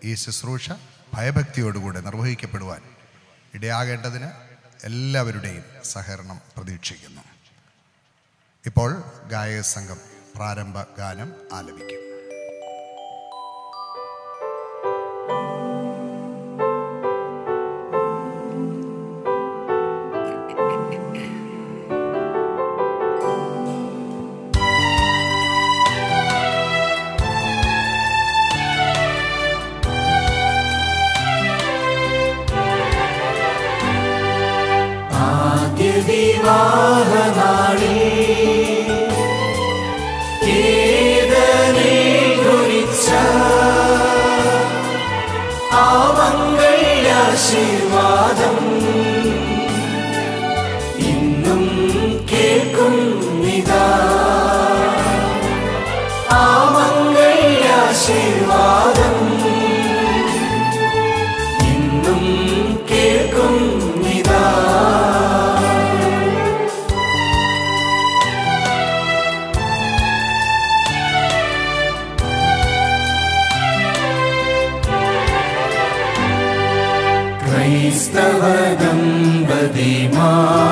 ഈ ശുശ്രൂഷ ഭയഭക്തിയോടുകൂടെ നിർവഹിക്കപ്പെടുവാൻ ഇടയാകേണ്ടതിന് എല്ലാവരുടെയും സഹകരണം പ്രതീക്ഷിക്കുന്നു ഇപ്പോൾ ഗായക സംഘം പ്രാരംഭ ഗാനം ആലപിക്കും ആശീർവാദം ഇന്നും കേൾക്കും നിതാ ആ മംഗളാശീർവാദം ഇന്നും കേൾക്കും നിതാ ക്രൈസ്തവ ദമ്പതിമാ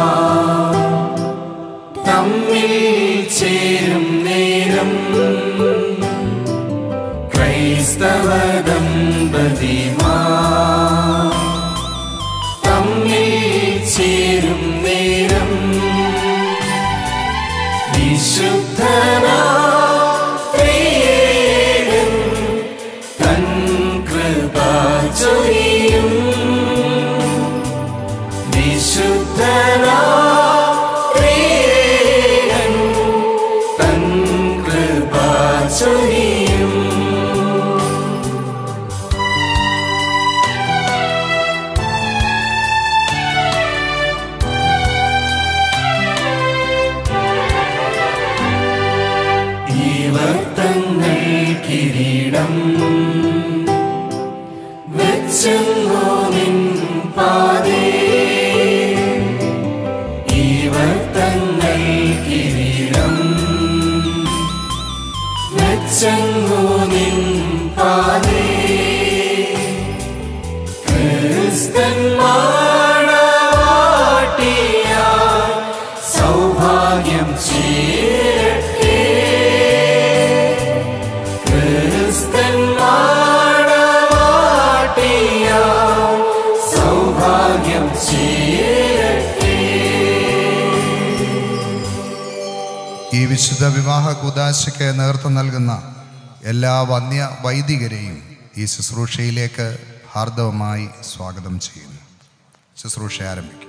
തമ്മിൽ ചേരും നേരം ക്രൈസ്തവ ദമ്പതിമാ തമ്മിൽ ചേരും നേരം വിശുദ്ധനാ ത്രിയേകൻ തൻ കൃപ ചൊരിയും വിശുദ്ധനാ ത്രിയേകൻ തൻ കൃപ ചൊരിയും ഈ വർത്തങ്ങൾ കിരീടം വെച്ചെങ്ങോ നിൻ പാതേ ഈ വർത്തങ്ങൾ കിരീടം വെച്ചെങ്ങോ നിൻ പാതേ ക്രിസ്തന്മാണവാട്ടിയ സൗഭാഗ്യം ചേരട്ടെ ക്രിസ്തന്മാണവാട്ടിയ സൗഭാഗ്യം ചേരട്ടെ ഈ വിശുദ്ധ വിവാഹ കുദാശയ്ക്ക് നേതൃത്വം നൽകുന്ന എല്ലാ വന്യ വൈദികരെയും ഈ ശുശ്രൂഷയിലേക്ക് ഹാർദവമായി സ്വാഗതം ചെയ്യുന്നു ശുശ്രൂഷ ആരംഭിക്കും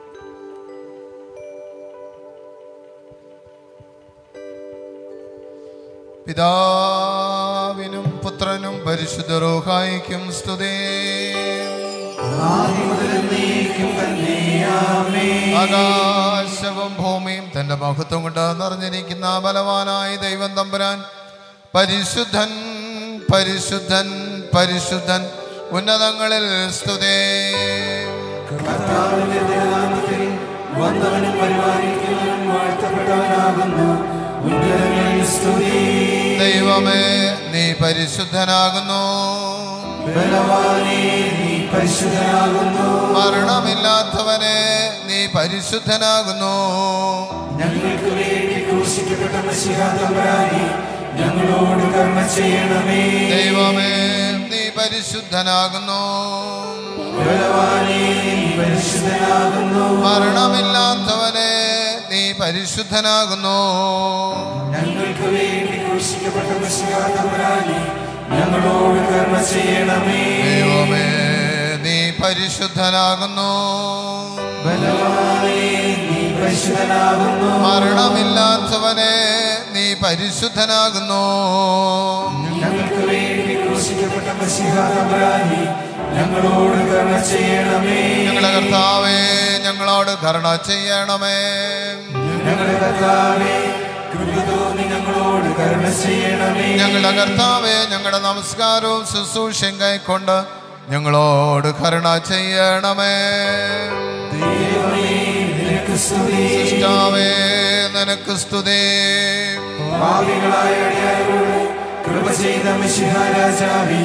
പിതാവിനും പുത്രനും പരിശുദ്ധ റോഹായിക്കും സ്തുതേ ആകാശവും ഭൂമിയും തന്റെ മഹത്വം കൊണ്ട് നിറഞ്ഞിരിക്കുന്ന ബലവാനായ ദൈവം തമ്പുരാൻ പരിശുദ്ധൻ പരിശുദ്ധൻ പരിശുദ്ധൻ ഉന്നതങ്ങളിൽ സ്തുതേ വന്നവനും പരിപാലിക്കുന്നവനും വാഴ്ത്തപ്പെട്ടവനാകുന്നു ഉന്നതങ്ങളിൽ സ്തുതി ദൈവമേ നീ പരിശുദ്ധനാകുന്നു ബലവാനേ നീ പരിശുദ്ധനാകുന്നു മരണമില്ലാത്തവനെ നീ പരിശുദ്ധനാകുന്നു ഞങ്ങൾക്ക് വേണ്ടി ക്രൂശിക്കപ്പെട്ട മഷിഹാതമ്പരാനി ഞങ്ങളോട് കർമ്മ ചെയ്യണമേ ദൈവമേ നീ പരിശുദ്ധനാകുന്നു ബലവാനേ നീ പരിശുദ്ധനാകുന്നു മരണമില്ലാത്തവനെ നീ പരിശുദ്ധനാകുന്നു ഞങ്ങൾക്ക് വേണ്ടി ക്രൂശിക്കപ്പെട്ട മഷിഹാതമ്പരാനി ഞങ്ങളോട് കർമ്മ ചെയ്യണമേ ദൈവമേ നീ പരിശുദ്ധനാകുന്നു ബലവാനേ നീ പരിശുദ്ധനാകുന്നു മരണമില്ലാത്തവനെ നീ പരിശുദ്ധനാകുന്നു ഞങ്ങൾക്ക് വേണ്ടി ക്രൂശിക്കപ്പെട്ട മഷിഹാതമ്പരാനി ഞങ്ങളോട് കർമ്മ ചെയ്യണമേ ഞങ്ങളുടെ കർത്താവേ ഞങ്ങളോട് കരുണ ചെയ്യണമേ ഞങ്ങളുടെ കർത്താവേ കൃപ തോന്നി ഞങ്ങളോട് കരുണ ചെയ്യണമേ ഞങ്ങളുടെ കർത്താവെ ഞങ്ങളുടെ നമസ്കാരവും ശുശ്രൂഷയും കൈക്കൊണ്ട് ഞങ്ങളോട് കരുണ ചെയ്യണമേ ദൈവമേ നിനക്ക് സ്തുതി സൃഷ്ടാവേ നിനക്ക് സ്തുതി പാപികളായ അടിയാരോട് കൃപ ചെയ്ത മിശിഹ രാജാവി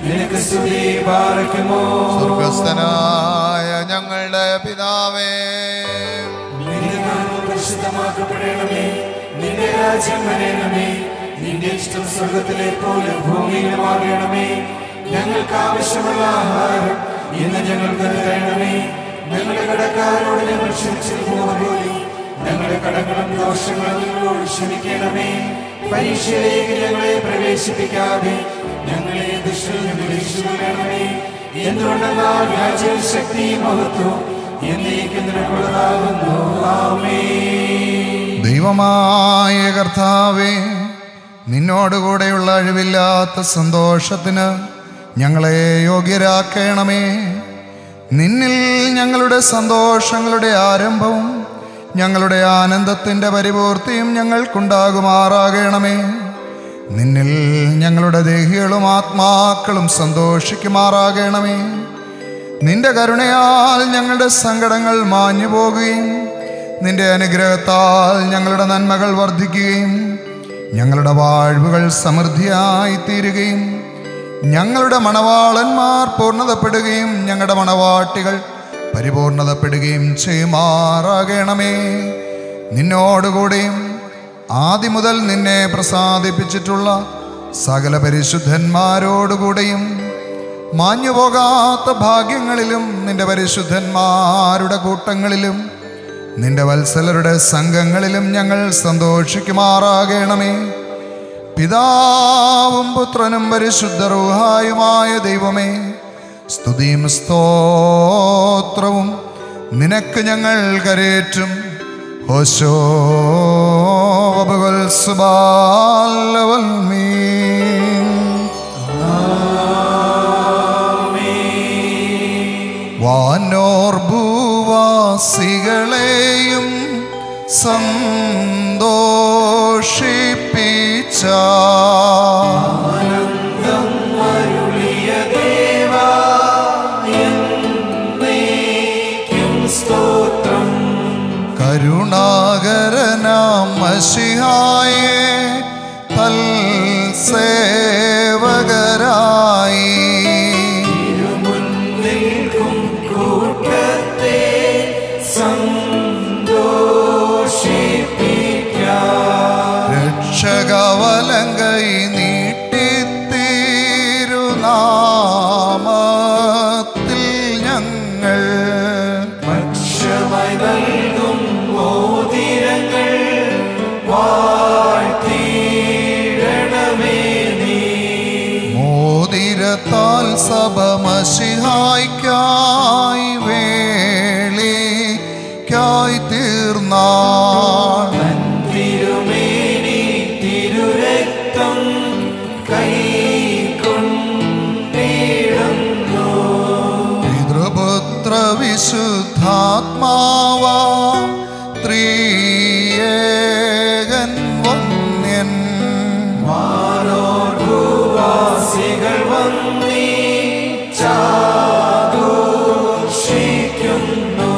നിനക്ക് സ്തുതി പാറയ്ക്കുമോ സ്വർഗസ്ഥനായ ഞങ്ങളുടെ പിതാവേ നിന്റെ നാമം പരിശുദ്ധമാക്കപ്പെടണമേ നിന്റെ രാജ്യം വരണമേ നിന്റെ ഇഷ്ടം സ്വർഗത്തിലെ പോലെ ഭൂമിയിലുമാകണമേ ഞങ്ങൾക്ക് ആവശ്യമുള്ള ആഹാരം ഇന്ന് ഞങ്ങൾക്ക് തരണമേ ഞങ്ങളുടെ കടക്കാരോട് ഞങ്ങൾ ക്ഷമിച്ചിരുന്നത് പോലെ ഞങ്ങളുടെ കടങ്ങളും ദോഷങ്ങളും ഞങ്ങളോട് ക്ഷമിക്കണമേ പരീക്ഷയിലേക്ക് ഞങ്ങളെ പ്രവേശിപ്പിക്കാതെ ഞങ്ങളെ ദുഷ്ടനിൽ നിന്ന് രക്ഷിക്കണമേ എന്തുകൊണ്ടെന്നാൽ രാജ്യവും ശക്തിയും മഹത്വം എന്നേക്കും നിനക്കുള്ളതാകുന്നു ആമേൻ ദൈവമായ കർത്താവേ നിന്നോടുകൂടെയുള്ള അഴിവില്ലാത്ത സന്തോഷത്തിന് ഞങ്ങളെ യോഗ്യരാക്കണമേ നിന്നിൽ ഞങ്ങളുടെ സന്തോഷങ്ങളുടെ ആരംഭവും ഞങ്ങളുടെ ആനന്ദത്തിൻ്റെ പരിപൂർത്തിയും ഞങ്ങൾക്കുണ്ടാകുമാറാകണമേ നിന്നിൽ ഞങ്ങളുടെ ദേഹികളും ആത്മാക്കളും സന്തോഷിക്കുമാറാകണമേ നിന്റെ കരുണയാൽ ഞങ്ങളുടെ സങ്കടങ്ങൾ മാഞ്ഞു പോകുകയും നിന്റെ അനുഗ്രഹത്താൽ ഞങ്ങളുടെ നന്മകൾ വർദ്ധിക്കുകയും ഞങ്ങളുടെ വാഴ്വുകൾ സമൃദ്ധിയായി തീരുകയും ഞങ്ങളുടെ മണവാളന്മാർ പൂർണ്ണതപ്പെടുകയും ഞങ്ങളുടെ മണവാട്ടികൾ പരിപൂർണതപ്പെടുകയും ചെയ്യുമാറാകണമേ നിന്നോടുകൂടെയും ആദ്യം മുതൽ നിന്നെ പ്രസാദിപ്പിച്ചിട്ടുള്ള സകല പരിശുദ്ധന്മാരോടുകൂടെയും മാഞ്ഞുപോകാത്ത ഭാഗ്യങ്ങളിലും നിന്റെ പരിശുദ്ധന്മാരുടെ കൂട്ടങ്ങളിലും നിന്റെ വത്സലരുടെ സംഘങ്ങളിലും ഞങ്ങൾ സന്തോഷിക്കുമാറാകണമേ പിതാവും പുത്രനും പരിശുദ്ധ റൂഹായുമായ ദൈവമേ സ്തുതിയും സ്തോത്രവും നിനക്ക് ഞങ്ങൾ കരേറ്റും ഹോശോ വാനോർ ഭൂവാസികളെയും സന്തോഷിപ്പിച്ച അരുളിയ ദേവാ എന്നേക്കും സ്തോത്രം കരുണാകരനാം മഷിഹായെ തൽ സേവകരായി തിരുമുൻപിൽക്കും കൂട്ടത്തെ സന്തോഷിപ്പിക്കാം രക്ഷകവലങ്കൈ നീട്ടിത്തിരുനാമത്തിൽ ഞങ്ങൾ ഭക്ഷ്യമായി നൽകും മോതിരങ്ങൾ വാഴ്ത്തിയിടണമേ നീ മോതിരത്താൽ സഭമഷിഹായ്ക്കായി വേളിക്കായി തീർന്നാൾ തിരുമേനി തിരുരക്തം കൈക്കൊണ്ടിടുന്നു പിതൃപുത്ര വിശുദ്ധാത്മാവ ത്രിയേകൻ വന്യൻ വാസികൾ വന്നീ ചാഘോഷിക്കുന്നു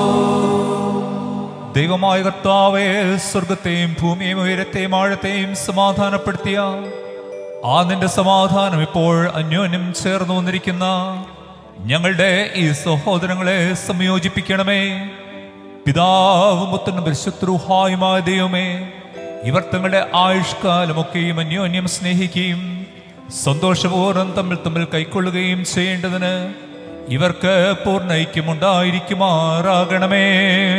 ദൈവമായ കർത്താവേ സ്വർഗത്തെയും ഭൂമിയെയും ഉയരത്തെയും ആഴത്തെയും സമാധാനപ്പെടുത്തിയ ആ നിന്റെ സമാധാനം ഇപ്പോൾ അന്യോന്യം ചേർന്ന് വന്നിരിക്കുന്ന ഞങ്ങളുടെ ഈ സഹോദരങ്ങളെ സംയോജിപ്പിക്കണമേ പിതാവും പുത്രനും പരിശുദ്രൂഹായുമായ ദൈവമേ ഇവർ തങ്ങളുടെ ആയുഷ്കാലമൊക്കെയും അന്യോന്യം സ്നേഹിക്കുകയും സന്തോഷപൂർവ്വം തമ്മിൽ തമ്മിൽ കൈക്കൊള്ളുകയും ചെയ്യേണ്ടതിന് ഇവർക്ക് പൂർണ്ണ ഐക്യമുണ്ടായിരിക്കുമാറാകണമേ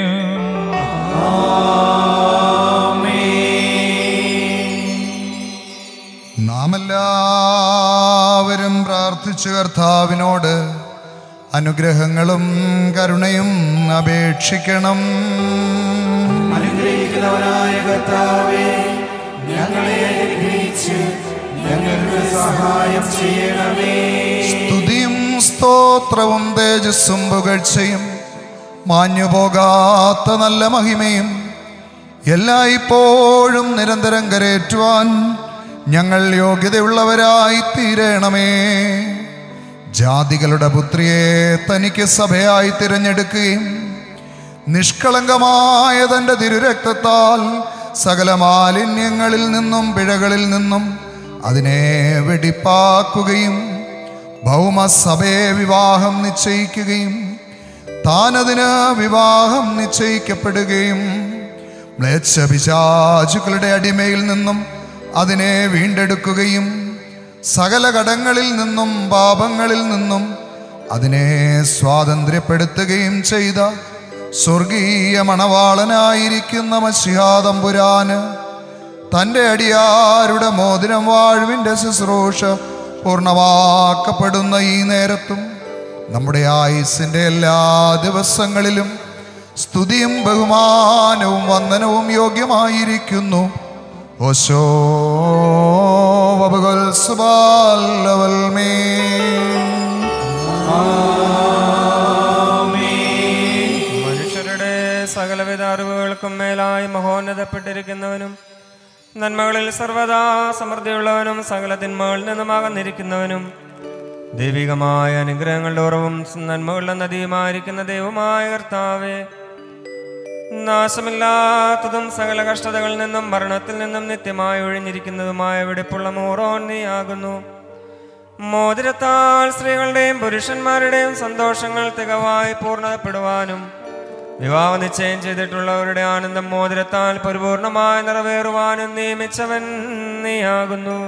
നാം എല്ലാവരും പ്രാർത്ഥിച്ചു കർത്താവിനോട് അനുഗ്രഹങ്ങളും കരുണയും അപേക്ഷിക്കണം അനുഗ്രഹിക്കുന്നവനായ കർത്താവേ ഞങ്ങളെ അനുഗ്രഹിച്ച് ഞങ്ങൾക്ക് സഹായം ചെയ്യണമേ സ്തുതിയും സ്തോത്രവും തേജസ്സും പുകഴ്ചയും മാഞ്ഞുപോകാത്ത നല്ല മഹിമയും എല്ലായ്പ്പോഴും നിരന്തരം കരേറ്റുവാൻ ഞങ്ങൾ യോഗ്യതയുള്ളവരായി തീരണമേ ജാതികളുടെ പുത്രിയെ തനിക്ക് സഭയായി തിരഞ്ഞെടുക്കുകയും നിഷ്കളങ്കമായ തൻ്റെ തിരുരക്തത്താൽ സകല മാലിന്യങ്ങളിൽ നിന്നും പിഴകളിൽ നിന്നും അതിനെ വെടിപ്പാക്കുകയും ഭൗമസഭയെ വിവാഹം നിശ്ചയിക്കുകയും താനതിന് വിവാഹം നിശ്ചയിക്കപ്പെടുകയും മ്ലേച്ഛപിശാചുക്കളുടെ അടിമയിൽ നിന്നും അതിനെ വീണ്ടെടുക്കുകയും സകല കടങ്ങളിൽ നിന്നും പാപങ്ങളിൽ നിന്നും അതിനെ സ്വാതന്ത്ര്യപ്പെടുത്തുകയും ചെയ്ത സ്വർഗീയ മണവാളനായിരിക്കുന്ന മഷിഹാതമ്പുരാന് തൻ്റെ അടിയാരുടെ മോതിരം വാഴ്വിൻ്റെ ശുശ്രൂഷ പൂർണ്ണമാക്കപ്പെടുന്ന ഈ നേരത്തും നമ്മുടെ ആയുസിൻ്റെ എല്ലാ ദിവസങ്ങളിലും സ്തുതിയും ബഹുമാനവും വന്ദനവും യോഗ്യമായിരിക്കുന്നു ഓശോ വബുകൾ സുബാലവൽമേ മനുഷ്യരുടെ സകലവിധ അറിവുകൾക്കും മേലായി മഹോന്നതപ്പെട്ടിരിക്കുന്നവനും നന്മകളിൽ സർവദാ സമൃദ്ധിയുള്ളവനും സകല തിന്മകളിൽ നിന്നും അകന്നിരിക്കുന്നവനും ദൈവികമായ അനുഗ്രഹങ്ങളുടെ ഉറവും നന്മകളുടെ നദിയുമായിരിക്കുന്ന ദൈവമായ കർത്താവേ നാശമില്ലാത്തതും സകല കഷ്ടതകളിൽ നിന്നും മരണത്തിൽ നിന്നും നിത്യമായി ഒഴിഞ്ഞിരിക്കുന്നതുമായ വെടിപ്പുള്ള മൂറോൻ നീയാകുന്നു മോതിരത്താൽ സ്ത്രീകളുടെയും പുരുഷന്മാരുടെയും സന്തോഷങ്ങൾ തികവായി പൂർണ്ണപ്പെടുവാനും വിവാഹ നിശ്ചയം ചെയ്തിട്ടുള്ളവരുടെ ആനന്ദം മോതിരത്താൽ പരിപൂർണമായി നിറവേറുവാനും നിയമിച്ചവൻ നീയാകുന്നു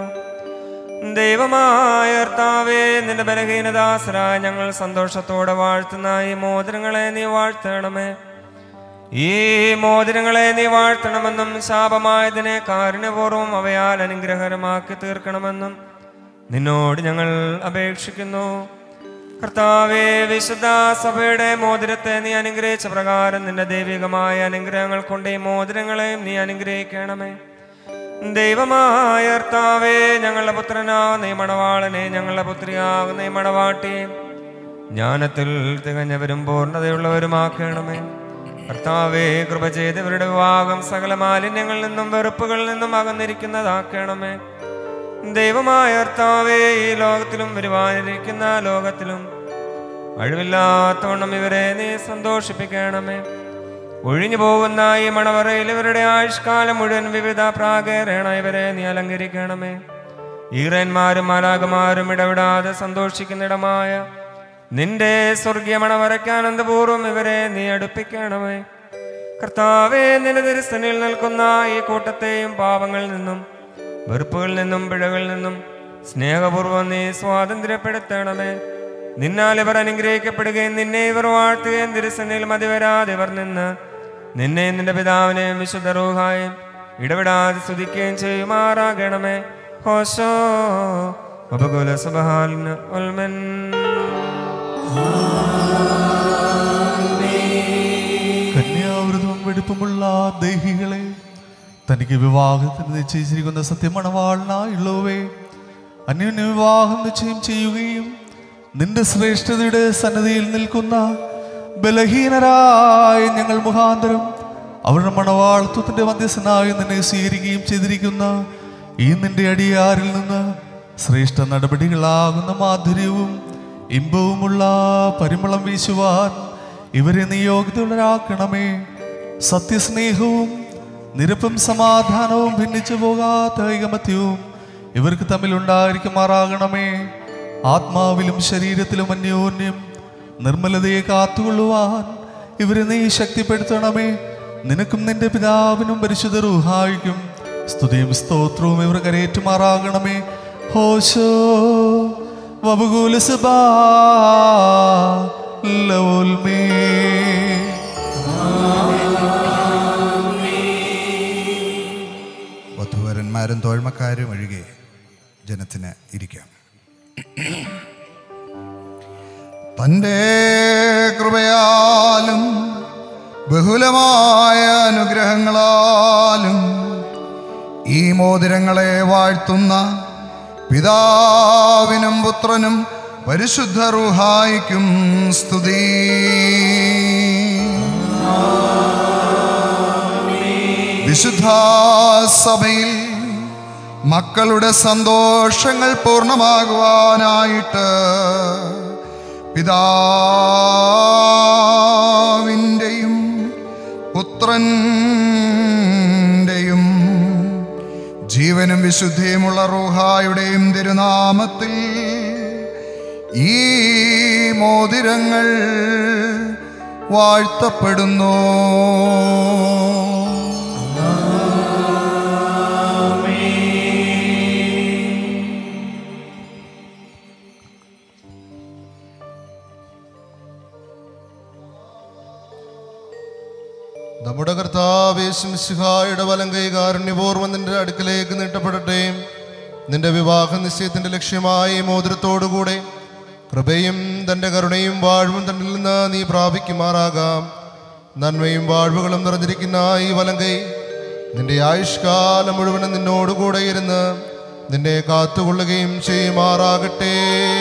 ദൈവമായ കർത്താവേ നിന്റെ ബലഹീനദാസരായ ഞങ്ങൾ സന്തോഷത്തോടെ വാഴ്ത്തുന്ന ഈ മോതിരങ്ങളെ നീ വാഴ്ത്തണമേ ഈ മോതിരങ്ങളെ നീ വാഴ്ത്തണമെന്നും ശാപമായതിനെ കാരുണ്യപൂർവ്വം അവയാൽ അനുഗ്രഹകരമാക്കി തീർക്കണമെന്നും നിന്നോട് ഞങ്ങൾ അപേക്ഷിക്കുന്നു കർത്താവേ വിശുദ്ധ സഭയുടെ മോതിരത്തെ നീ അനുഗ്രഹിച്ച പ്രകാരം നിന്റെ ദൈവികമായ അനുഗ്രഹങ്ങൾ കൊണ്ട് ഈ മോതിരങ്ങളെയും നീ അനുഗ്രഹിക്കണമേ ദൈവമായ കർത്താവേ ഞങ്ങളുടെ പുത്രനാ നീ മണവാളനെ ഞങ്ങളുടെ പുത്രിയാകുന്ന ഈ മണവാട്ടിയും ജ്ഞാനത്തിൽ തികഞ്ഞവരും പൂർണ്ണതയുള്ളവരുമാക്കണമേ കർത്താവേ കൃപ ചെയ്തവരുടെ വിവാഹം സകല മാലിന്യങ്ങളിൽ നിന്നും വെറുപ്പുകളിൽ നിന്നും അകന്നിരിക്കുന്നതാക്കണമേ ദൈവമായ കർത്താവേ ഈ ലോകത്തിലും വരുവാനിരിക്കുന്ന ലോകത്തിലും അഴിവില്ലാത്തവണ്ണം ഇവരെ നീ സന്തോഷിപ്പിക്കണമേ ഒഴിഞ്ഞു പോകുന്ന ഈ മണവറയിൽ ഇവരുടെ ആയുഷ്കാലം മുഴുവൻ വിവിധ പ്രാകേരണ ഇവരെ നീ അലങ്കരിക്കണമേ ഈറന്മാരും മാലാകമാരും ഇടവിടാതെ സന്തോഷിക്കുന്നിടമായ നിന്റെ സ്വർഗീയ മണവറയ്ക്ക് ആനന്ദപൂർവ്വം ഇവരെ നീ അടുപ്പിക്കണമേ കർത്താവേ നിന്റെ തിരുസ്ഥനിൽ നിൽക്കുന്ന ഈ കൂട്ടത്തെയും പാപങ്ങളിൽ നിന്നും വെറുപ്പുകളിൽ നിന്നും പിഴകളിൽ നിന്നും സ്നേഹപൂർവ്വം നീ സ്വാതന്ത്ര്യപ്പെടുത്തണമേ നിന്നാൽ ഇവർ അനുഗ്രഹിക്കപ്പെടുകയും നിന്നെ ഇവർ വാഴ്ത്തുകയും തിരുസന്നിൽ മതിവരാതെ ഇവർ നിന്ന് നിന്നെ നിന്റെ പിതാവിനെയും വിശുദ്ധ റൂഹായും ഇടപെടാതെ സ്തുതിക്കുകയും ചെയ്യുമാറാകണമേ ഹോശോ ഉപകുല സുബഹാലിന് ഉൽമൻ കന്യാവൃതവും വെടുപ്പുമുള്ള ദേഹികളെ തനിക്ക് വിവാഹത്തിന് നിശ്ചയിച്ചിരിക്കുന്ന സത്യമണവാളനായുള്ളവേ അന്യോന്യ വിവാഹം നിശ്ചയം ചെയ്യുകയും നിന്റെ ശ്രേഷ്ഠതയുടെ സന്നദ്ധിയിൽ നിൽക്കുന്ന ബലഹീനരായ ഞങ്ങൾ മുഖാന്തരം അവരുടെ മണവാളത്വത്തിന്റെ മധ്യസ്ഥനായി നിന്നെ സ്വീകരിക്കുകയും ചെയ്തിരിക്കുന്ന ഈ നിന്റെ അടിയാരിൽ നിന്ന് ശ്രേഷ്ഠ നടപടികളാകുന്ന മാധുര്യവും ഇമ്പവുമുള്ള പരിമളം വീശുവാൻ ഇവരെ നീ യോഗ്യതയുള്ളവരാക്കണമേ സത്യസ്നേഹവും നിരപ്പും സമാധാനവും ഭിന്നിച്ചു പോകാത്ത ഐകമത്യവും ഇവർക്ക് തമ്മിൽ ഉണ്ടായിരിക്കുമാറാകണമേ ആത്മാവിലും ശരീരത്തിലും അന്യോന്യം നിർമ്മലതയെ കാത്തുകൊള്ളുവാൻ ഇവരെ നീ ശക്തിപ്പെടുത്തണമേ നിനക്കും നിന്റെ പിതാവിനും പരിശുദ്ധ റൂഹായിക്കും സ്തുതിയും സ്തോത്രവും ഇവർ കരയേറ്റുമാറാകണമേ ഹോശോ വബുകൂലസബാ ലവോൽമേ വധുവരന്മാരും തോഴ്മക്കാരും ഒഴികെ ജനത്തിന് ഇരിക്കാം തൻ്റെ കൃപയാലും ബഹുലമായ അനുഗ്രഹങ്ങളാലും ഈ മോതിരങ്ങളെ വാഴ്ത്തുന്ന പിതാവിനും പുത്രനും പരിശുദ്ധ റുഹായിക്കും സ്തുതി വിശുദ്ധ സഭയിൽ മക്കളുടെ സന്തോഷങ്ങൾ പൂർണ്ണമാകുവാനായിട്ട് പിതാവിൻ്റെയും പുത്രൻ്റെയും ജീവനും വിശുദ്ധിയുമുള്ള റൂഹായുടെയും തിരുനാമത്തിൽ ഈ മോതിരങ്ങൾ വാഴ്ത്തപ്പെടുന്നു നമ്മുടെ കർത്താവേശുമിശിഹായുടെ വലം കൈ കാരുണ്യപൂർവ്വം നിന്റെ അടുക്കലേക്ക് നീട്ടപ്പെടട്ടെ നിന്റെ വിവാഹ നിശ്ചയത്തിന്റെ ലക്ഷ്യമായി ഈ മോതിരത്തോടുകൂടെ കൃപയും തന്റെ കരുണയും വാഴ്വും തന്നിൽ നിന്ന് നീ പ്രാപിക്കുമാറാകാം നന്മയും വാഴ്വുകളും നിറഞ്ഞിരിക്കുന്ന ഈ വലം കൈ നിന്റെ ആയുഷ്കാലം മുഴുവനും നിന്നോടുകൂടെ ഇരുന്ന് നിന്നെ കാത്തുകൊള്ളുകയും ചെയ്യുമാറാകട്ടെ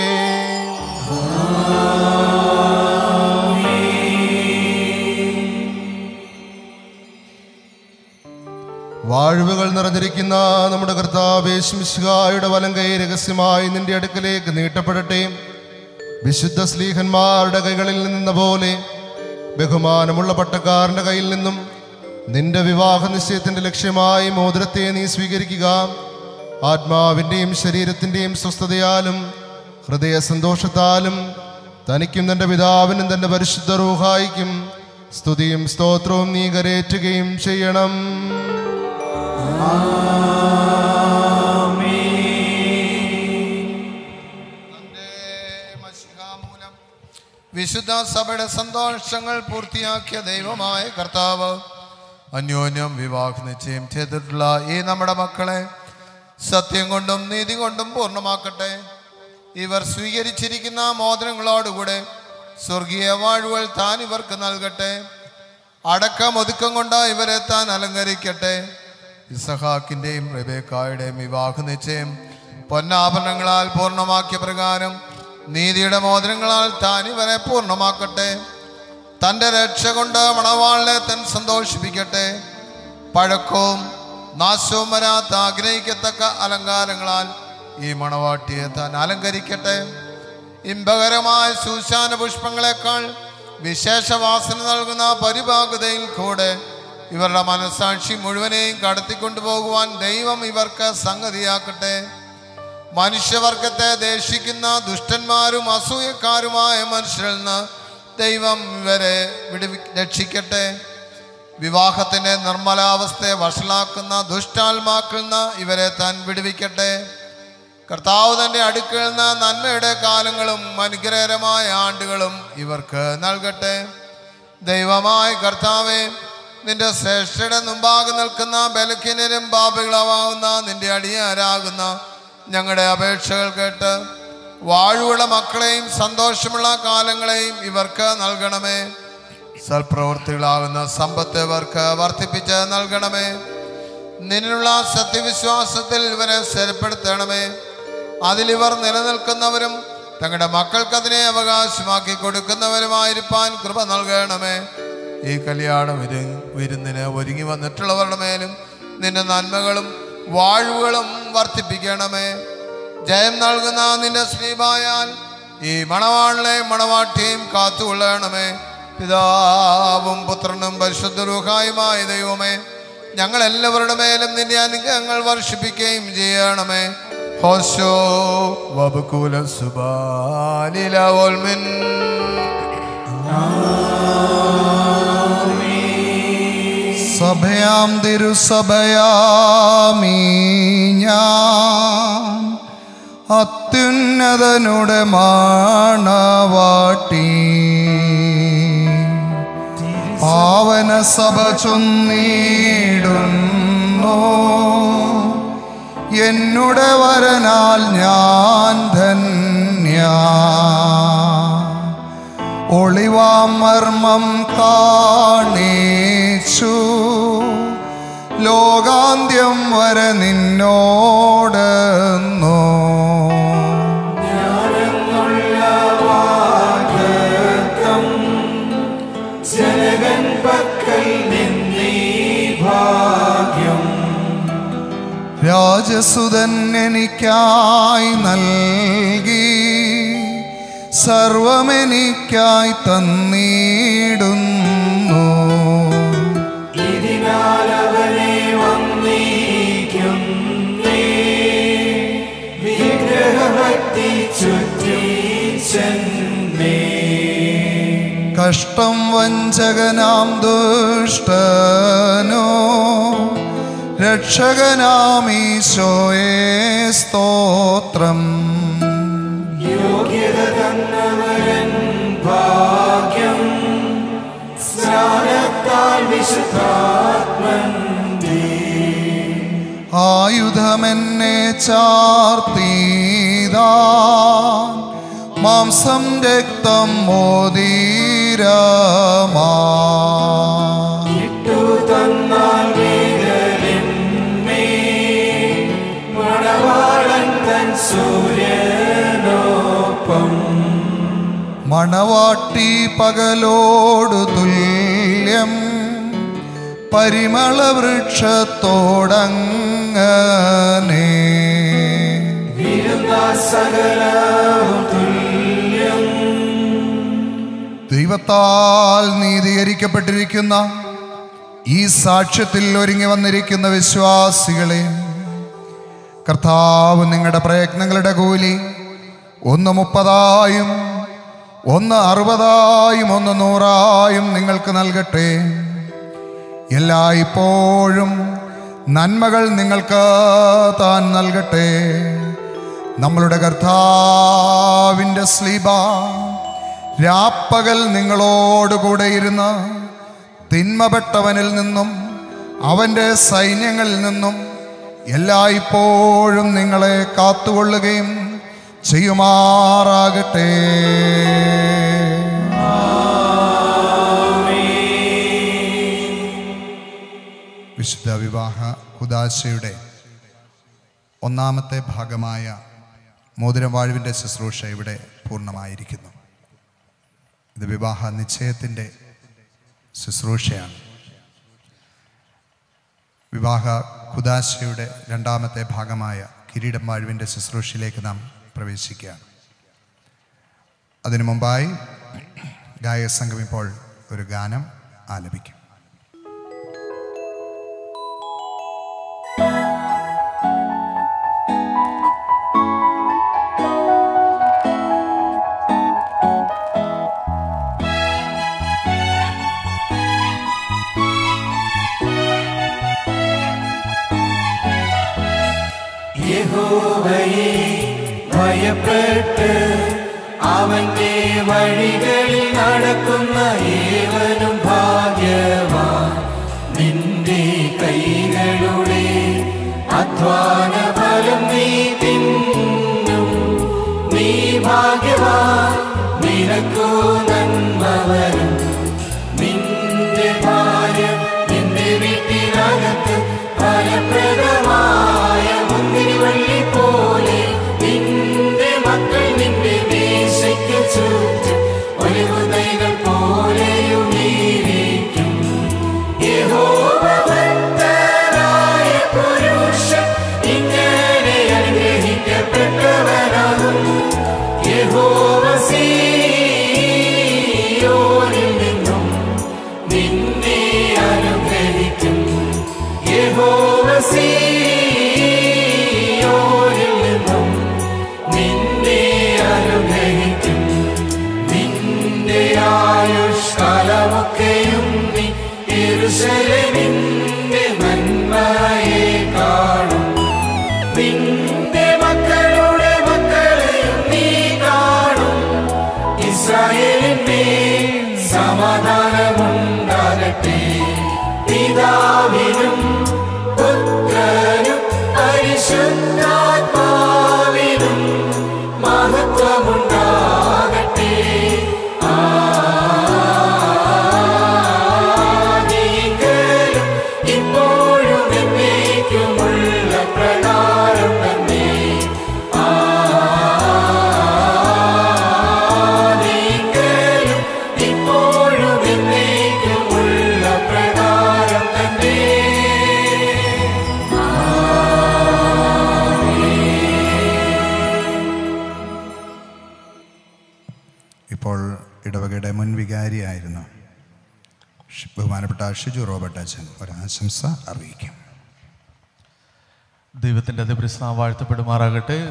വാഴ്വുകൾ നിറഞ്ഞിരിക്കുന്ന നമ്മുടെ കർത്താവേശുമിശിഹായുടെ വലം കൈ രഹസ്യമായി നിന്റെ അടുക്കലേക്ക് നീട്ടപ്പെടട്ടെ വിശുദ്ധ സ്ലീഹന്മാരുടെ കൈകളിൽ നിന്ന പോലെ ബഹുമാനമുള്ള പട്ടക്കാരന്റെ കയ്യിൽ നിന്നും നിന്റെ വിവാഹ നിശ്ചയത്തിന്റെ ലക്ഷ്യമായി മോതിരത്തെ നീ സ്വീകരിക്കുക ആത്മാവിൻ്റെയും ശരീരത്തിൻ്റെയും സ്വസ്ഥതയാലും ഹൃദയ സന്തോഷത്താലും തനിക്കും തൻ്റെ പിതാവിനും തൻ്റെ പരിശുദ്ധ റൂഹായിക്കും സ്തുതിയും സ്തോത്രവും നീ കരേറ്റുകയും ചെയ്യണം വിശുദ്ധ സഭയുടെ സന്തോഷങ്ങൾ പൂർത്തിയാക്കിയ ദൈവമായ കർത്താവ് അന്യോന്യം വിവാഹ നിശ്ചയം ചെയ്തിട്ടുള്ള ഈ നമ്മുടെ മക്കളെ സത്യം കൊണ്ടും നീതി കൊണ്ടും പൂർണ്ണമാക്കട്ടെ ഇവർ സ്വീകരിച്ചിരിക്കുന്ന മോദനങ്ങളോടുകൂടെ സ്വർഗീയ വാഴ്വുകൾ താൻ ഇവർക്ക് നൽകട്ടെ അടക്കം ഒതുക്കം കൊണ്ട് ഇവരെ താൻ അലങ്കരിക്കട്ടെ ഇസഹാക്കിൻ്റെയും റബേക്കായുടെയും വിവാഹ നിശ്ചയം പൊന്നാഭരണങ്ങളാൽ പൂർണ്ണമാക്കിയ പ്രകാരം നീതിയുടെ മോതിരങ്ങളാൽ താൻ ഇവരെ പൂർണ്ണമാക്കട്ടെ തൻ്റെ രക്ഷ കൊണ്ട് മണവാളിനെ തൻ സന്തോഷിപ്പിക്കട്ടെ പഴക്കവും നാശവും വരാത്ത ആഗ്രഹിക്കത്തക്ക അലങ്കാരങ്ങളാൽ ഈ മണവാട്ടിയെ താൻ അലങ്കരിക്കട്ടെ ഇമ്പകരമായ സൂശാന പുഷ്പങ്ങളെക്കാൾ വിശേഷവാസന നൽകുന്ന പരിഭാഗതയിൽ കൂടെ ഇവരുടെ മനസാക്ഷി മുഴുവനെയും കടത്തിക്കൊണ്ടുപോകുവാൻ ദൈവം ഇവർക്ക് സംഗതിയാക്കട്ടെ മനുഷ്യവർഗത്തെ ദേഷിക്കുന്ന ദുഷ്ടന്മാരും അസൂയക്കാരുമായ മനുഷ്യരിൽ നിന്ന് ദൈവം ഇവരെ വിടുവി രക്ഷിക്കട്ടെ വിവാഹത്തിൻ്റെ നിർമ്മലാവസ്ഥയെ വഷളാക്കുന്ന ദുഷ്ടാത്മാക്കളിൽ നിന്ന് ഇവരെ താൻ വിടുവിക്കട്ടെ കർത്താവ് തൻ്റെ അടുക്കിൽ നിന്ന് നന്മയുടെ കാലങ്ങളും അനുഗ്രഹകരമായ ആണ്ടുകളും ഇവർക്ക് നൽകട്ടെ ദൈവമായ കർത്താവെ നിന്റെ ശ്രേഷ്ഠയുടെ മുമ്പാകെ നിൽക്കുന്ന ബലക്കിനരും പാപികളാവുന്ന നിന്റെ അടിയാരാകുന്ന ഞങ്ങളുടെ അപേക്ഷകൾ കേട്ട് വാഴുള്ള മക്കളെയും സന്തോഷമുള്ള കാലങ്ങളെയും ഇവർക്ക് നൽകണമേ സൽപ്രവൃത്തികളാകുന്ന സമ്പത്ത് ഇവർക്ക് വർദ്ധിപ്പിച്ച് നൽകണമേ നിന്നുള്ള സത്യവിശ്വാസത്തിൽ ഇവരെ സ്ഥിരപ്പെടുത്തണമേ അതിലിവർ നിലനിൽക്കുന്നവരും തങ്ങളുടെ മക്കൾക്ക് അതിനെ അവകാശമാക്കി കൊടുക്കുന്നവരുമായിരിക്കാൻ കൃപ നൽകണമേ ഈ കല്യാണ വിരു വിരുന്നിന് ഒരുങ്ങി വന്നിട്ടുള്ളവരുടെ മേലും നിന്റെ നന്മകളും വാഴ്വുകളും വർദ്ധിപ്പിക്കണമേ ജയം നൽകുന്ന നിന്റെ ശ്രീമായാൽ ഈ മണവാളിനെയും മണവാട്ടിയെയും കാത്തുകൊള്ളണമേ പിതാവും പുത്രനും പരിശുദ്ധരൂഹായുമായ ദൈവമേ ഞങ്ങൾ എല്ലാവരുടെ മേലും നിന്റെ അനുഗ്രഹങ്ങൾ വർഷിപ്പിക്കുകയും ചെയ്യണമേ ഹോശോ വബുകൂല സുബാലില ഓൽമിൻ സഭയാം തിരുസഭയാമീ ഞാൻ അത്യുന്നതനുടെ മാണവാട്ടി പാവന സഭ ചൊന്നിടുന്നു എന്നുടെ വരനാൽ ഞാൻ ധന്യ ഒളിവാം മർമ്മം കാണിച്ചു ലോകാന്ത്യം വരെ നിന്നോടെന്നോ ജനകൻ പക്കൽ നിന്നീ ഭാഗ്യം രാജസുതൻ എനിക്കായി നൽകി സർവമെനിക്കായി തന്നിടുന്നു ഇതിനാൽ അവനെ വന്ദിക്കും നീ വിഗ്രഹഭക്തി ചുറ്റി രക്ഷിച്ചെന്നേ കഷ്ടം വഞ്ചകനാം ദുഷ്ടനോ രക്ഷകനാം ഈശോയെ സ്തോത്രം യോഗ്യത തന്നവരൻ ഭാഗ്യം സ്നാനത്താൽ വിശുദ്ധാത്മൻ ആയുധമെന്നെ ചാർത്തീതാ മാംസം രക്തം മോദീരമാ ഇട്ടു തന്നാൽ വേദലിന്മേ മണവാളൻ തൻ സൂര്യനോപ്പം മണവാട്ടി പകലോടു തുല്യം പരിമള വൃക്ഷത്തോടങ്ങനെ വിരുന്ന സകലവും തുല്യം ദൈവത്താൽ നീതീകരിക്കപ്പെട്ടിരിക്കുന്ന ഈ സാക്ഷ്യത്തിൽ ഒരുങ്ങി വന്നിരിക്കുന്ന വിശ്വാസികളെ കർത്താവ് നിങ്ങളുടെ പ്രയത്നങ്ങളുടെ കൂലി ഒന്ന് മുപ്പതായും ഒന്ന് അറുപതായും ഒന്ന് നൂറായും നിങ്ങൾക്ക് നൽകട്ടെ എല്ലായ്പ്പോഴും നന്മകൾ നിങ്ങൾക്ക് താൻ നൽകട്ടെ നമ്മളുടെ കർത്താവിൻ്റെ സ്ലീബ രാപ്പകൽ നിങ്ങളോടുകൂടെ ഇരുന്ന് തിന്മപ്പെട്ടവനിൽ നിന്നും അവൻ്റെ സൈന്യങ്ങളിൽ നിന്നും എല്ലായ്പ്പോഴും നിങ്ങളെ കാത്തുകൊള്ളുകയും ചെയ്യുമാറാകട്ടെ വിശുദ്ധ വിവാഹ കുദാശയുടെ ഒന്നാമത്തെ ഭാഗമായ മോതിരം വാഴുവിൻ്റെ ശുശ്രൂഷ ഇവിടെ പൂർണ്ണമായിരിക്കുന്നു ഇത് വിവാഹ നിശ്ചയത്തിൻ്റെ ശുശ്രൂഷയാണ് വിവാഹ കുദാശയുടെ രണ്ടാമത്തെ ഭാഗമായ കിരീടം വാഴുവിൻ്റെ ശുശ്രൂഷയിലേക്ക് നാം പ്രവേശിക്കുകയാണ് അതിനു മുമ്പായി ഗായക സംഘം ഇപ്പോൾ ഒരു ഗാനം ആലപിക്കും യഹോവയെ ഭയപ്പെട്ട് അവന്റെ വഴികളിൽ നടക്കുന്ന ഏവനും ഭാഗ്യവാൻ നിന്റെ കൈകളുടെ അധ്വാന ഫലം നീ തിന്നും നീ ഭാഗ്യവാൻ നിനക്കു നന്മ വരും നിന്റെ ഭാര്യ നിന്റെ വീട്ടിനകത്ത് ഫലപ്രദമായ മുന്തിരിവള്ളി പോലെ നിന്റെ മക്കൾ നിന്റെ മേശയ്ക്ക് ചുറ്റും ഒലിവു തൈകൾ പോലെയും നീരിക്കും യഹോവ ഭക്തനായ പുരുഷൻ ഇങ്ങനെ അനുഗ്രഹിക്കപ്പെട്ടവനാകും യഹോവ സീയോനിൽ നിന്നും നിന്നെ അനുഗ്രഹിക്കും യഹോവ സീയോനിൽ നിന്നും നിന്നെ അനുഗ്രഹിക്കും നിന്റെ ആയുഷ്കാലമൊക്കെയും നീ യെരൂശലേമിന്റെ നന്മയെ കാണും നിന്റെ മക്കളുടെ മക്കളെയും നീ കാണും ഇസ്രായേലിന്റെ സമാധാനമുണ്ടാകട്ടെ പിതാവിനും പുത്രനും പരിശുദ്ധാത്മാവിനും മഹത്വമുണ്ടാകട്ടെ ആദിയിലും ഇപ്പോഴും എന്നേക്കുമുള്ള പ്രകാരം തന്നെ ആദിയിലും ഇപ്പോഴും എന്നേക്കുമുള്ള പ്രകാരം തന്നെ ഇപ്പോൾ ഇടവകയുടെ മുൻ വികാരിയായിരുന്നു ഷി- ബഹുമാനപ്പെട്ട ഷിജു റോബർട്ട് അച്ഛൻ ഒരാശംസ അറിയിക്കും ദൈവത്തിൻ്റെ അതിപ്രശ്ന വാഴ്ത്തപ്പെടുമാറാകട്ടെ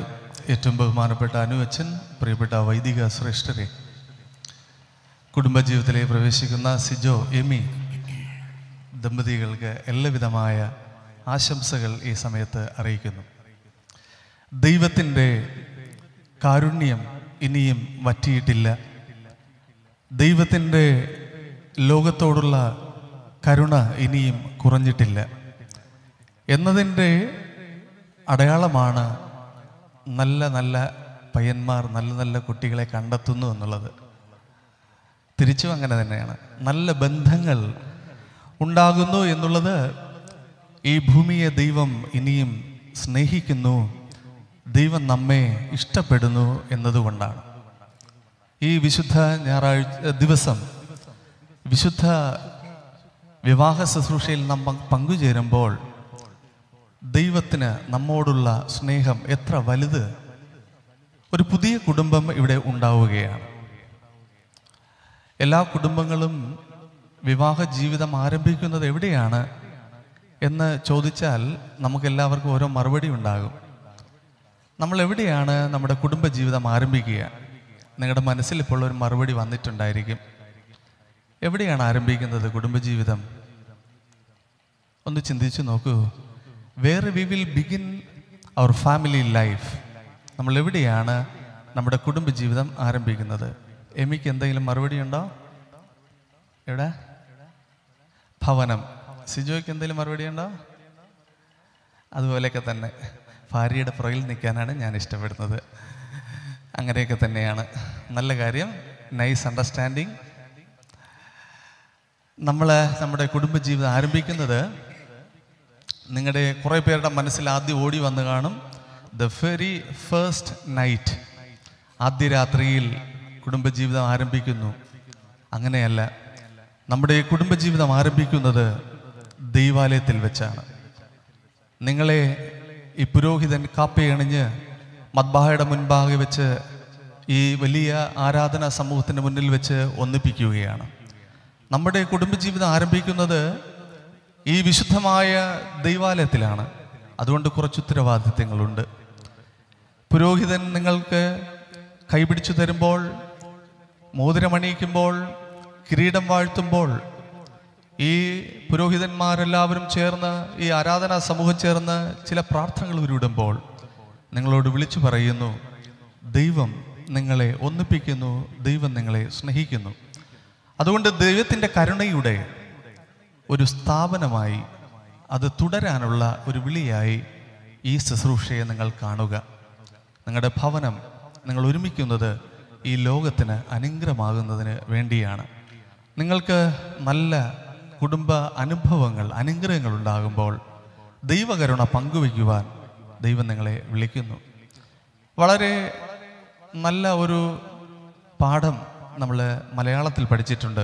ഏറ്റവും ബഹുമാനപ്പെട്ട അനുവച്ചൻ പ്രിയപ്പെട്ട വൈദിക ശ്രേഷ്ഠരെ കുടുംബജീവിതത്തിലേക്ക് പ്രവേശിക്കുന്ന സിജോ എമി ദമ്പതികൾക്ക് എല്ലാവിധമായ ആശംസകൾ ഈ സമയത്ത് അറിയിക്കുന്നു ദൈവത്തിൻ്റെ കാരുണ്യം ഇനിയും വറ്റിയിട്ടില്ല ദൈവത്തിൻ്റെ ലോകത്തോടുള്ള കരുണ ഇനിയും കുറഞ്ഞിട്ടില്ല എന്നതിൻ്റെ അടയാളമാണ് നല്ല നല്ല പയ്യന്മാർ നല്ല നല്ല കുട്ടികളെ കണ്ടെത്തുന്നു എന്നുള്ളത് തിരിച്ചും അങ്ങനെ തന്നെയാണ് നല്ല ബന്ധങ്ങൾ ഉണ്ടാകുന്നു എന്നുള്ളത് ഈ ഭൂമിയെ ദൈവം ഇനിയും സ്നേഹിക്കുന്നു ദൈവം നമ്മെ ഇഷ്ടപ്പെടുന്നു എന്നതുകൊണ്ടാണ് ഈ വിശുദ്ധ ഞായറാഴ്ച ദിവസം വിശുദ്ധ വിവാഹ ശുശ്രൂഷയിൽ നാം പങ്ക് പങ്കുചേരുമ്പോൾ ദൈവത്തിന് നമ്മോടുള്ള സ്നേഹം എത്ര വലുത് ഒരു പുതിയ കുടുംബം ഇവിടെ ഉണ്ടാവുകയാണ് എല്ലാ കുടുംബങ്ങളും വിവാഹ ജീവിതം ആരംഭിക്കുന്നത് എവിടെയാണ് എന്ന് ചോദിച്ചാൽ നമുക്കെല്ലാവർക്കും ഓരോ മറുപടി ഉണ്ടാകും നമ്മൾ എവിടെയാണ് നമ്മുടെ കുടുംബ ജീവിതം ആരംഭിക്കുക നിങ്ങളുടെ മനസ്സിൽ ഇപ്പോൾ ഒരു മറുപടി വന്നിട്ടുണ്ടായിരിക്കും എവിടെയാണ് ആരംഭിക്കുന്നത് കുടുംബജീവിതം ഒന്ന് ചിന്തിച്ചു നോക്കൂ where we will begin our family life നമ്മൾ എവിടെയാണ് നമ്മുടെ കുടുംബജീവിതം ആരംഭിക്കുന്നത് എമിക്ക് എന്തെങ്കിലും മറുപടി ഉണ്ടോ എവിടെ ഭവനം സിജോയ്ക്ക് എന്തെങ്കിലും മറുപടി ഉണ്ടോ അതുപോലെയൊക്കെ തന്നെ ഭാര്യയുടെ പുറകിൽ നിൽക്കാനാണ് ഞാൻ ഇഷ്ടപ്പെടുന്നത് അങ്ങനെയൊക്കെ തന്നെയാണ് നല്ല കാര്യം നൈസ് അണ്ടർസ്റ്റാൻഡിങ് നമ്മൾ നമ്മുടെ കുടുംബജീവിതം ആരംഭിക്കുന്നത് നിങ്ങളുടെ കുറേ പേരുടെ മനസ്സിൽ ആദ്യം ഓടി വന്ന് കാണും ദ വെരി ഫസ്റ്റ് നൈറ്റ് ആദ്യ രാത്രിയിൽ കുടുംബജീവിതം ആരംഭിക്കുന്നു അങ്ങനെയല്ല നമ്മുടെ കുടുംബജീവിതം ആരംഭിക്കുന്നത് ദൈവാലയത്തിൽ വെച്ചാണ് നിങ്ങളെ ഈ പുരോഹിതൻ കാപ്പയണിഞ്ഞ് മദ്ബാഹയുടെ മുൻപാകെ വെച്ച് ഈ വലിയ ആരാധനാ സമൂഹത്തിന് മുന്നിൽ വെച്ച് ഒന്നിപ്പിക്കുകയാണ് നമ്മുടെ കുടുംബജീവിതം ആരംഭിക്കുന്നത് ഈ വിശുദ്ധമായ ദൈവാലയത്തിലാണ് അതുകൊണ്ട് കുറച്ച് ഉത്തരവാദിത്തങ്ങളുണ്ട് പുരോഹിതൻ നിങ്ങൾക്ക് കൈപിടിച്ചു തരുമ്പോൾ മോതിരമണിയിക്കുമ്പോൾ കിരീടം വാഴ്ത്തുമ്പോൾ ഈ പുരോഹിതന്മാരെല്ലാവരും ചേർന്ന് ഈ ആരാധനാ സമൂഹം ചേർന്ന് ചില പ്രാർത്ഥനകൾ ഉരുവിടുമ്പോൾ നിങ്ങളോട് വിളിച്ചു പറയുന്നു ദൈവം നിങ്ങളെ ഒന്നിപ്പിക്കുന്നു ദൈവം നിങ്ങളെ സ്നേഹിക്കുന്നു അതുകൊണ്ട് ദൈവത്തിൻ്റെ കരുണയുടെ ഒരു സ്ഥാപനമായി അത് തുടരാനുള്ള ഒരു വിളിയായി ഈ ശുശ്രൂഷയെ നിങ്ങൾ കാണുക നിങ്ങളുടെ ഭവനം നിങ്ങൾ ഒരുമിക്കുന്നത് ഈ ലോകത്തിന് അനുഗ്രഹമാകുന്നതിന് വേണ്ടിയാണ് നിങ്ങൾക്ക് നല്ല കുടുംബ അനുഭവങ്ങൾ അനുഗ്രഹങ്ങൾ ഉണ്ടാകുമ്പോൾ ദൈവകരുണ പങ്കുവയ്ക്കുവാൻ ദൈവം നിങ്ങളെ വിളിക്കുന്നു വളരെ നല്ല ഒരു പാഠം നമ്മൾ മലയാളത്തിൽ പഠിച്ചിട്ടുണ്ട്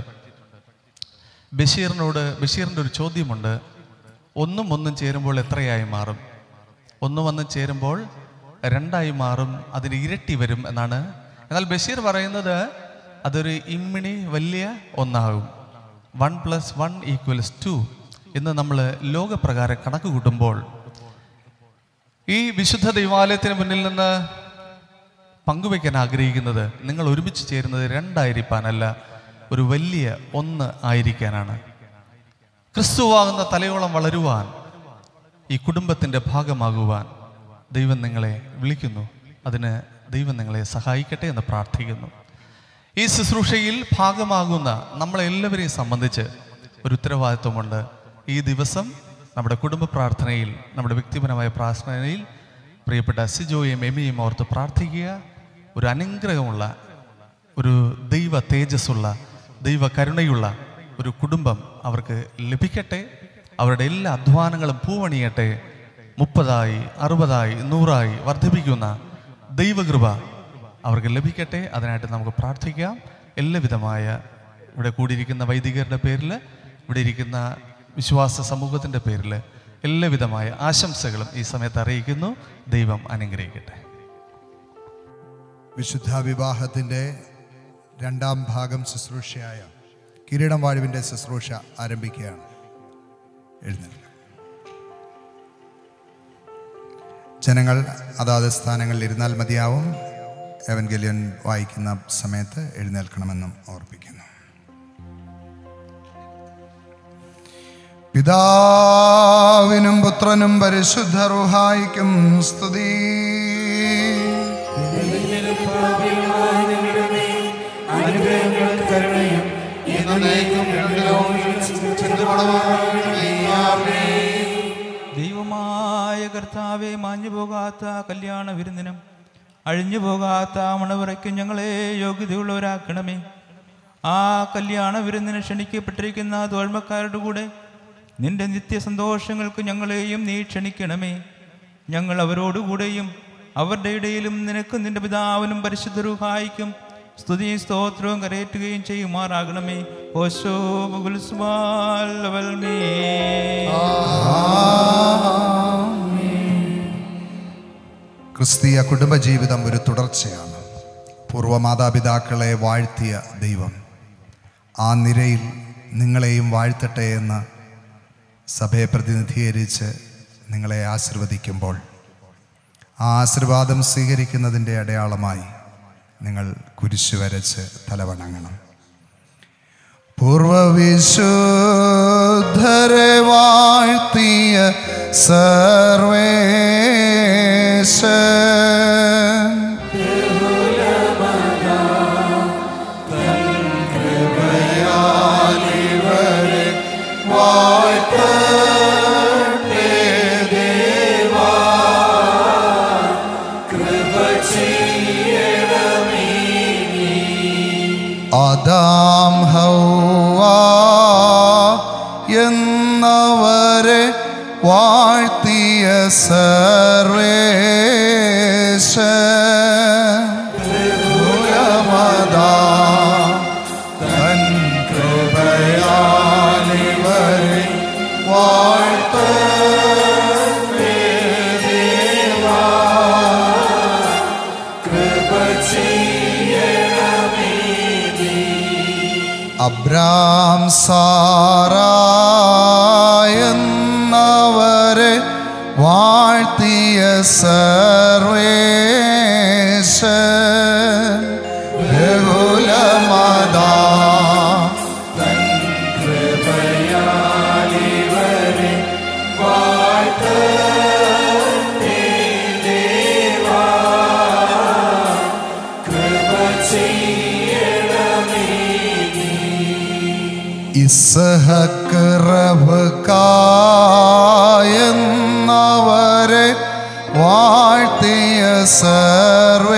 ബഷീറിനോട് ബഷീറിൻ്റെ ഒരു ചോദ്യമുണ്ട് ഒന്നും ഒന്നും ചേരുമ്പോൾ എത്രയായി മാറും ഒന്നും ഒന്നും ചേരുമ്പോൾ രണ്ടായി മാറും അതിന് ഇരട്ടി വരും എന്നാണ് എന്നാൽ ബഷീർ പറയുന്നത് അതൊരു ഇമ്മിണി വലിയ ഒന്നാകും one plus one equals two എന്ന് നമ്മൾ ലോകപ്രകാരം കണക്ക് കൂട്ടുമ്പോൾ ഈ വിശുദ്ധ ദൈവാലയത്തിന് മുന്നിൽ നിന്ന് പങ്കുവയ്ക്കാൻ ആഗ്രഹിക്കുന്നത് നിങ്ങൾ ഒരുമിച്ച് ചേരുന്നത് രണ്ടായിരിക്കാനല്ല ഒരു വലിയ ഒന്ന് ആയിരിക്കാനാണ് ക്രിസ്തുവാകുന്ന തലയോളം വളരുവാൻ ഈ കുടുംബത്തിൻ്റെ ഭാഗമാകുവാൻ ദൈവം നിങ്ങളെ വിളിക്കുന്നു അതിന് ദൈവം നിങ്ങളെ സഹായിക്കട്ടെ എന്ന് പ്രാർത്ഥിക്കുന്നു ഈ ശുശ്രൂഷയിൽ ഭാഗമാകുന്ന നമ്മളെല്ലാവരെയും സംബന്ധിച്ച് ഒരു ഉത്തരവാദിത്വമുണ്ട് ഈ ദിവസം നമ്മുടെ കുടുംബ പ്രാർത്ഥനയിൽ നമ്മുടെ വ്യക്തിപരമായ പ്രാർത്ഥനയിൽ പ്രിയപ്പെട്ട സിജോയും എമിയും ഓർത്ത് പ്രാർത്ഥിക്കുക ഒരു അനുഗ്രഹമുള്ള ഒരു ദൈവ തേജസ്സുള്ള ദൈവ കരുണയുള്ള ഒരു കുടുംബം അവർക്ക് ലഭിക്കട്ടെ അവരുടെ എല്ലാ അധ്വാനങ്ങളും പൂവണിയട്ടെ മുപ്പതായി അറുപതായി നൂറായി വർദ്ധിപ്പിക്കുന്ന ദൈവകൃപ അവർക്ക് ലഭിക്കട്ടെ അതിനായിട്ട് നമുക്ക് പ്രാർത്ഥിക്കാം എല്ലാവിധമായ ഇവിടെ കൂടിയിരിക്കുന്ന വൈദികരുടെ പേരിൽ ഇവിടെ ഇരിക്കുന്ന വിശ്വാസ സമൂഹത്തിൻ്റെ പേരിൽ എല്ലാവിധമായ ആശംസകളും ഈ സമയത്ത് അറിയിക്കുന്നു ദൈവം അനുഗ്രഹിക്കട്ടെ വിശുദ്ധ വിവാഹത്തിൻ്റെ രണ്ടാം ഭാഗം ശുശ്രൂഷയായ കിരീടം വാഴുവിൻ്റെ ശുശ്രൂഷ ആരംഭിക്കുകയാണ് എഴുന്നേൽക്കുക ജനങ്ങൾ അതാത് സ്ഥാനങ്ങളിൽ ഇരുന്നാൽ മതിയാവും എവൻഗലിയൻ വായിക്കുന്ന സമയത്ത് എഴുന്നേൽക്കണമെന്നും ഓർപ്പിക്കുന്നു പിതാവിനും പുത്രനും പരിശുദ്ധ റുഹായിക്കും സ്തുതി ദൈവമായ കർത്താവെ മാഞ്ഞു പോകാത്ത കല്യാണ വിരുന്നിനും അഴിഞ്ഞു പോകാത്ത മണവിറയ്ക്കും ഞങ്ങളെ യോഗ്യതയുള്ളവരാക്കണമേ ആ കല്യാണ വിരുന്നിന് ക്ഷണിക്കപ്പെട്ടിരിക്കുന്ന തോഴ്മക്കാരുടെ കൂടെ നിന്റെ നിത്യസന്തോഷങ്ങൾക്ക് ഞങ്ങളെയും നീ ക്ഷണിക്കണമേ ഞങ്ങൾ അവരോടുകൂടെയും അവരുടെ ഇടയിലും നിനക്കും നിന്റെ പിതാവിനും പരിശുദ്ധ റുഹായിക്കും സ്തുതിയും സ്തോത്രവും കരയേറ്റുകയും ചെയ്യുമാറാകണമേ ഓശോ മുകുൽസ്മാൽ ലവൽമേ ക്രിസ്തീയ കുടുംബജീവിതം ഒരു തുടർച്ചയാണ് പൂർവ്വമാതാപിതാക്കളെ വാഴ്ത്തിയ ദൈവം ആ നിരയിൽ നിങ്ങളെയും വാഴ്ത്തട്ടെ എന്ന് സഭയെ പ്രതിനിധീകരിച്ച് നിങ്ങളെ ആശീർവദിക്കുമ്പോൾ ആ ആശീർവാദം സ്വീകരിക്കുന്നതിൻ്റെ അടയാളമായി നിങ്ങൾ കുരിശു വരച്ച് തലവണങ്ങണം പൂർവവിശുദ്ധരെ വാഴ്ത്തിയ സർവേശ ആദാം ഹൗവ എന്നവരെ വാഴ്ത്തിയ സർവേശ ഉലമതാ തൻ കൃപയാലിവരെ വാഴ്ത്ത അബ്രാം സാറായെന്നവരെ വാഴ്ത്തിയ സർവേശ ബഹുലമതാ തൻ കൃപയാലിവരെ വാഴ്ത്ത ഇസ്ഹക്ക് റബ്ക്കായെന്നവരെ വാഴ്ത്തിയ സർവേശ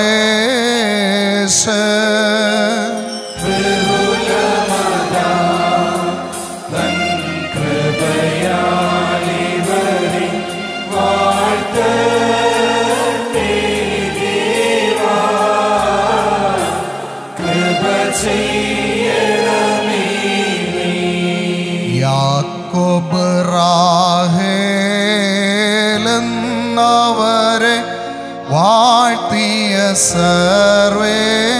യാക്കോബ് റാഹേലെന്നവരെ വാഴ്ത്തിയ സർവേശ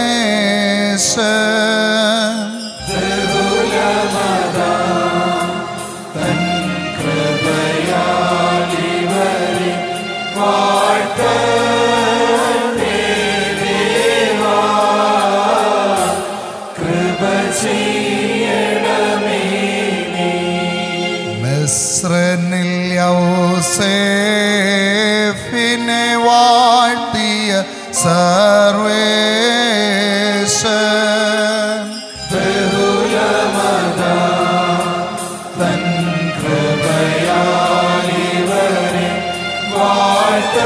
മിസ്രനിൽ യൗസേഫിനെ വാഴ്ത്തിയ സർവേശ തൻ കൃപയാലിവരെ വാഴ്ത്ത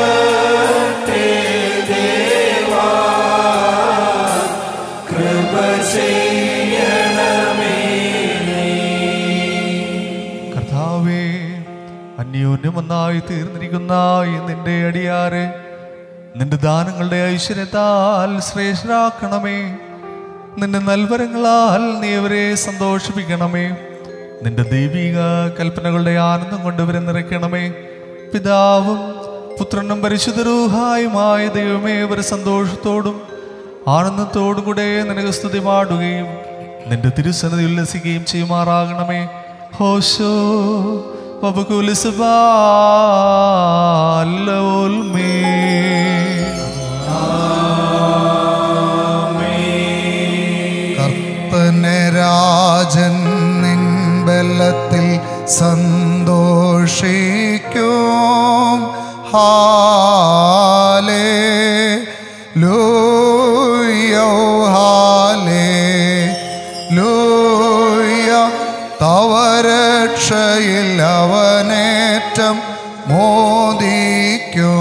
കൃപ ചെയ്യണമേ കർത്താവേ അന്യോന്യം ഒന്നായി തീർന്നിരിക്കുന്ന ഈ നിന്റെ അടിയാറ് നിന്റെ ദാനങ്ങളുടെ ഐശ്വര്യത്താൽ ശ്രേഷ്ഠരാക്കണമേ നിന്റെ നൽവരങ്ങളാൽ നീ അവരെ സന്തോഷിപ്പിക്കണമേ നിന്റെ ദൈവിക കൽപ്പനകളുടെ ആനന്ദം കൊണ്ട് ഇവരെ നിറയ്ക്കണമേ പിതാവും പുത്രനും പരിശുദ്ധരൂഹായുമായ ദൈവമേ ഇവർ സന്തോഷത്തോടും ആനന്ദത്തോടും കൂടെ നിനക്ക് സ്തുതി പാടുകയും നിന്റെ തിരുസന്നിധി ഉല്ലസിക്കുകയും ചെയ്യുമാറാകണമേ ഹോശോ കർത്തനെ രാജൻ നിൻ ബലത്തിൽ സന്തോഷിക്കും ഹാലേ ലൂയോ ഹാലേ ലൂയ തവരക്ഷയിൽ അവനേറ്റം മോദിക്കും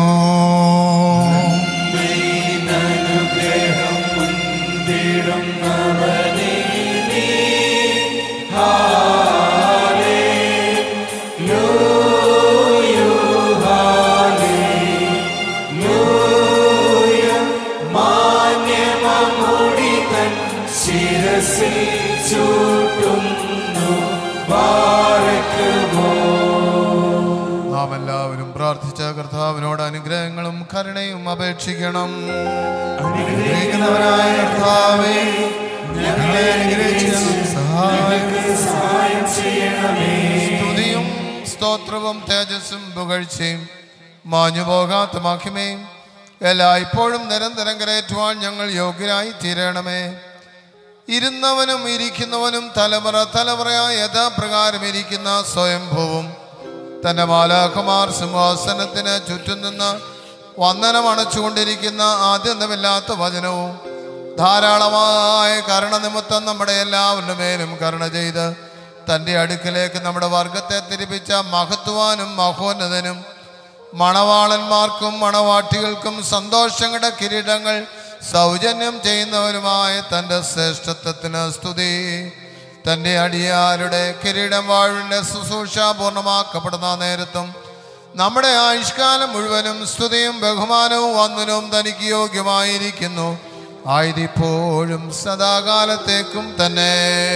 ശിരസിൽ ചൂട്ടുന്നു പാറയ്ക്കുമോ നാം എല്ലാവരും പ്രാർത്ഥിച്ച കർത്താവിനോട് അനുഗ്രഹങ്ങളും കരുണയും അപേക്ഷിക്കണം അനുഗ്രഹിക്കുന്നവനായ കർത്താവേ ഞങ്ങളെ അനുഗ്രഹിച്ച് സഹായം സ്തുതിയും സ്തോത്രവും തേജസ്സും പുകഴ്ചയും മാഞ്ഞു പോകാത്ത മഹിമയും എല്ലായ്പ്പോഴും നിരന്തരം കരയറ്റുവാൻ ഞങ്ങൾ യോഗ്യരായി തീരണമേ ഇരുന്നവനും ഇരിക്കുന്നവനും തലമുറ തലമുറയായി യഥാപ്രകാരം ഇരിക്കുന്ന സ്വയംഭൂവും തൻ്റെ മാലാഖമാർ സിംഹാസനത്തിന് ചുറ്റും നിന്ന് വന്ദനം അണച്ചുകൊണ്ടിരിക്കുന്ന ആദ്യന്തമില്ലാത്ത വചനവും ധാരാളമായ കരുണ നിമിത്തം നമ്മുടെ എല്ലാവരുടെ മേലും കരുണ ചെയ്ത് തൻ്റെ അടുക്കിലേക്ക് നമ്മുടെ വർഗത്തെ തിരിപ്പിച്ച മഹത്വാനും മഹോന്നതനും മണവാളന്മാർക്കും മണവാട്ടികൾക്കും സന്തോഷങ്ങളുടെ കിരീടങ്ങൾ സൗജന്യം ചെയ്യുന്നവരുമായ തൻ്റെ ശ്രേഷ്ഠത്വത്തിന് സ്തുതി തൻ്റെ അടിയാരുടെ കിരീടം വാഴിൻ്റെ ശുശ്രൂഷ പൂർണ്ണമാക്കപ്പെടുന്ന നേരത്തും നമ്മുടെ ആയുഷ്കാലം മുഴുവനും സ്തുതിയും ബഹുമാനവും വന്ദനവും തനിക്ക് യോഗ്യമായിരിക്കുന്നു ആയതിപ്പോഴും സദാകാലത്തേക്കും തന്നെ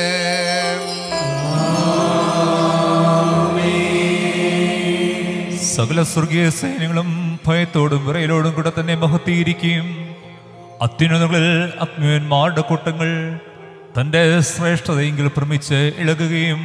സകല സ്വർഗീയ സൈന്യങ്ങളും ഭയത്തോടും വിറയലോടും കൂടെ തന്നെ മഹത്തീകരിക്കുകയും അത്യുന്നതങ്ങളിൽ അഗ്നിയന്മാരുടെ കൂട്ടങ്ങൾ തൻ്റെ ശ്രേഷ്ഠതയെങ്കിൽ ഭ്രമിച്ച് ഇളകുകയും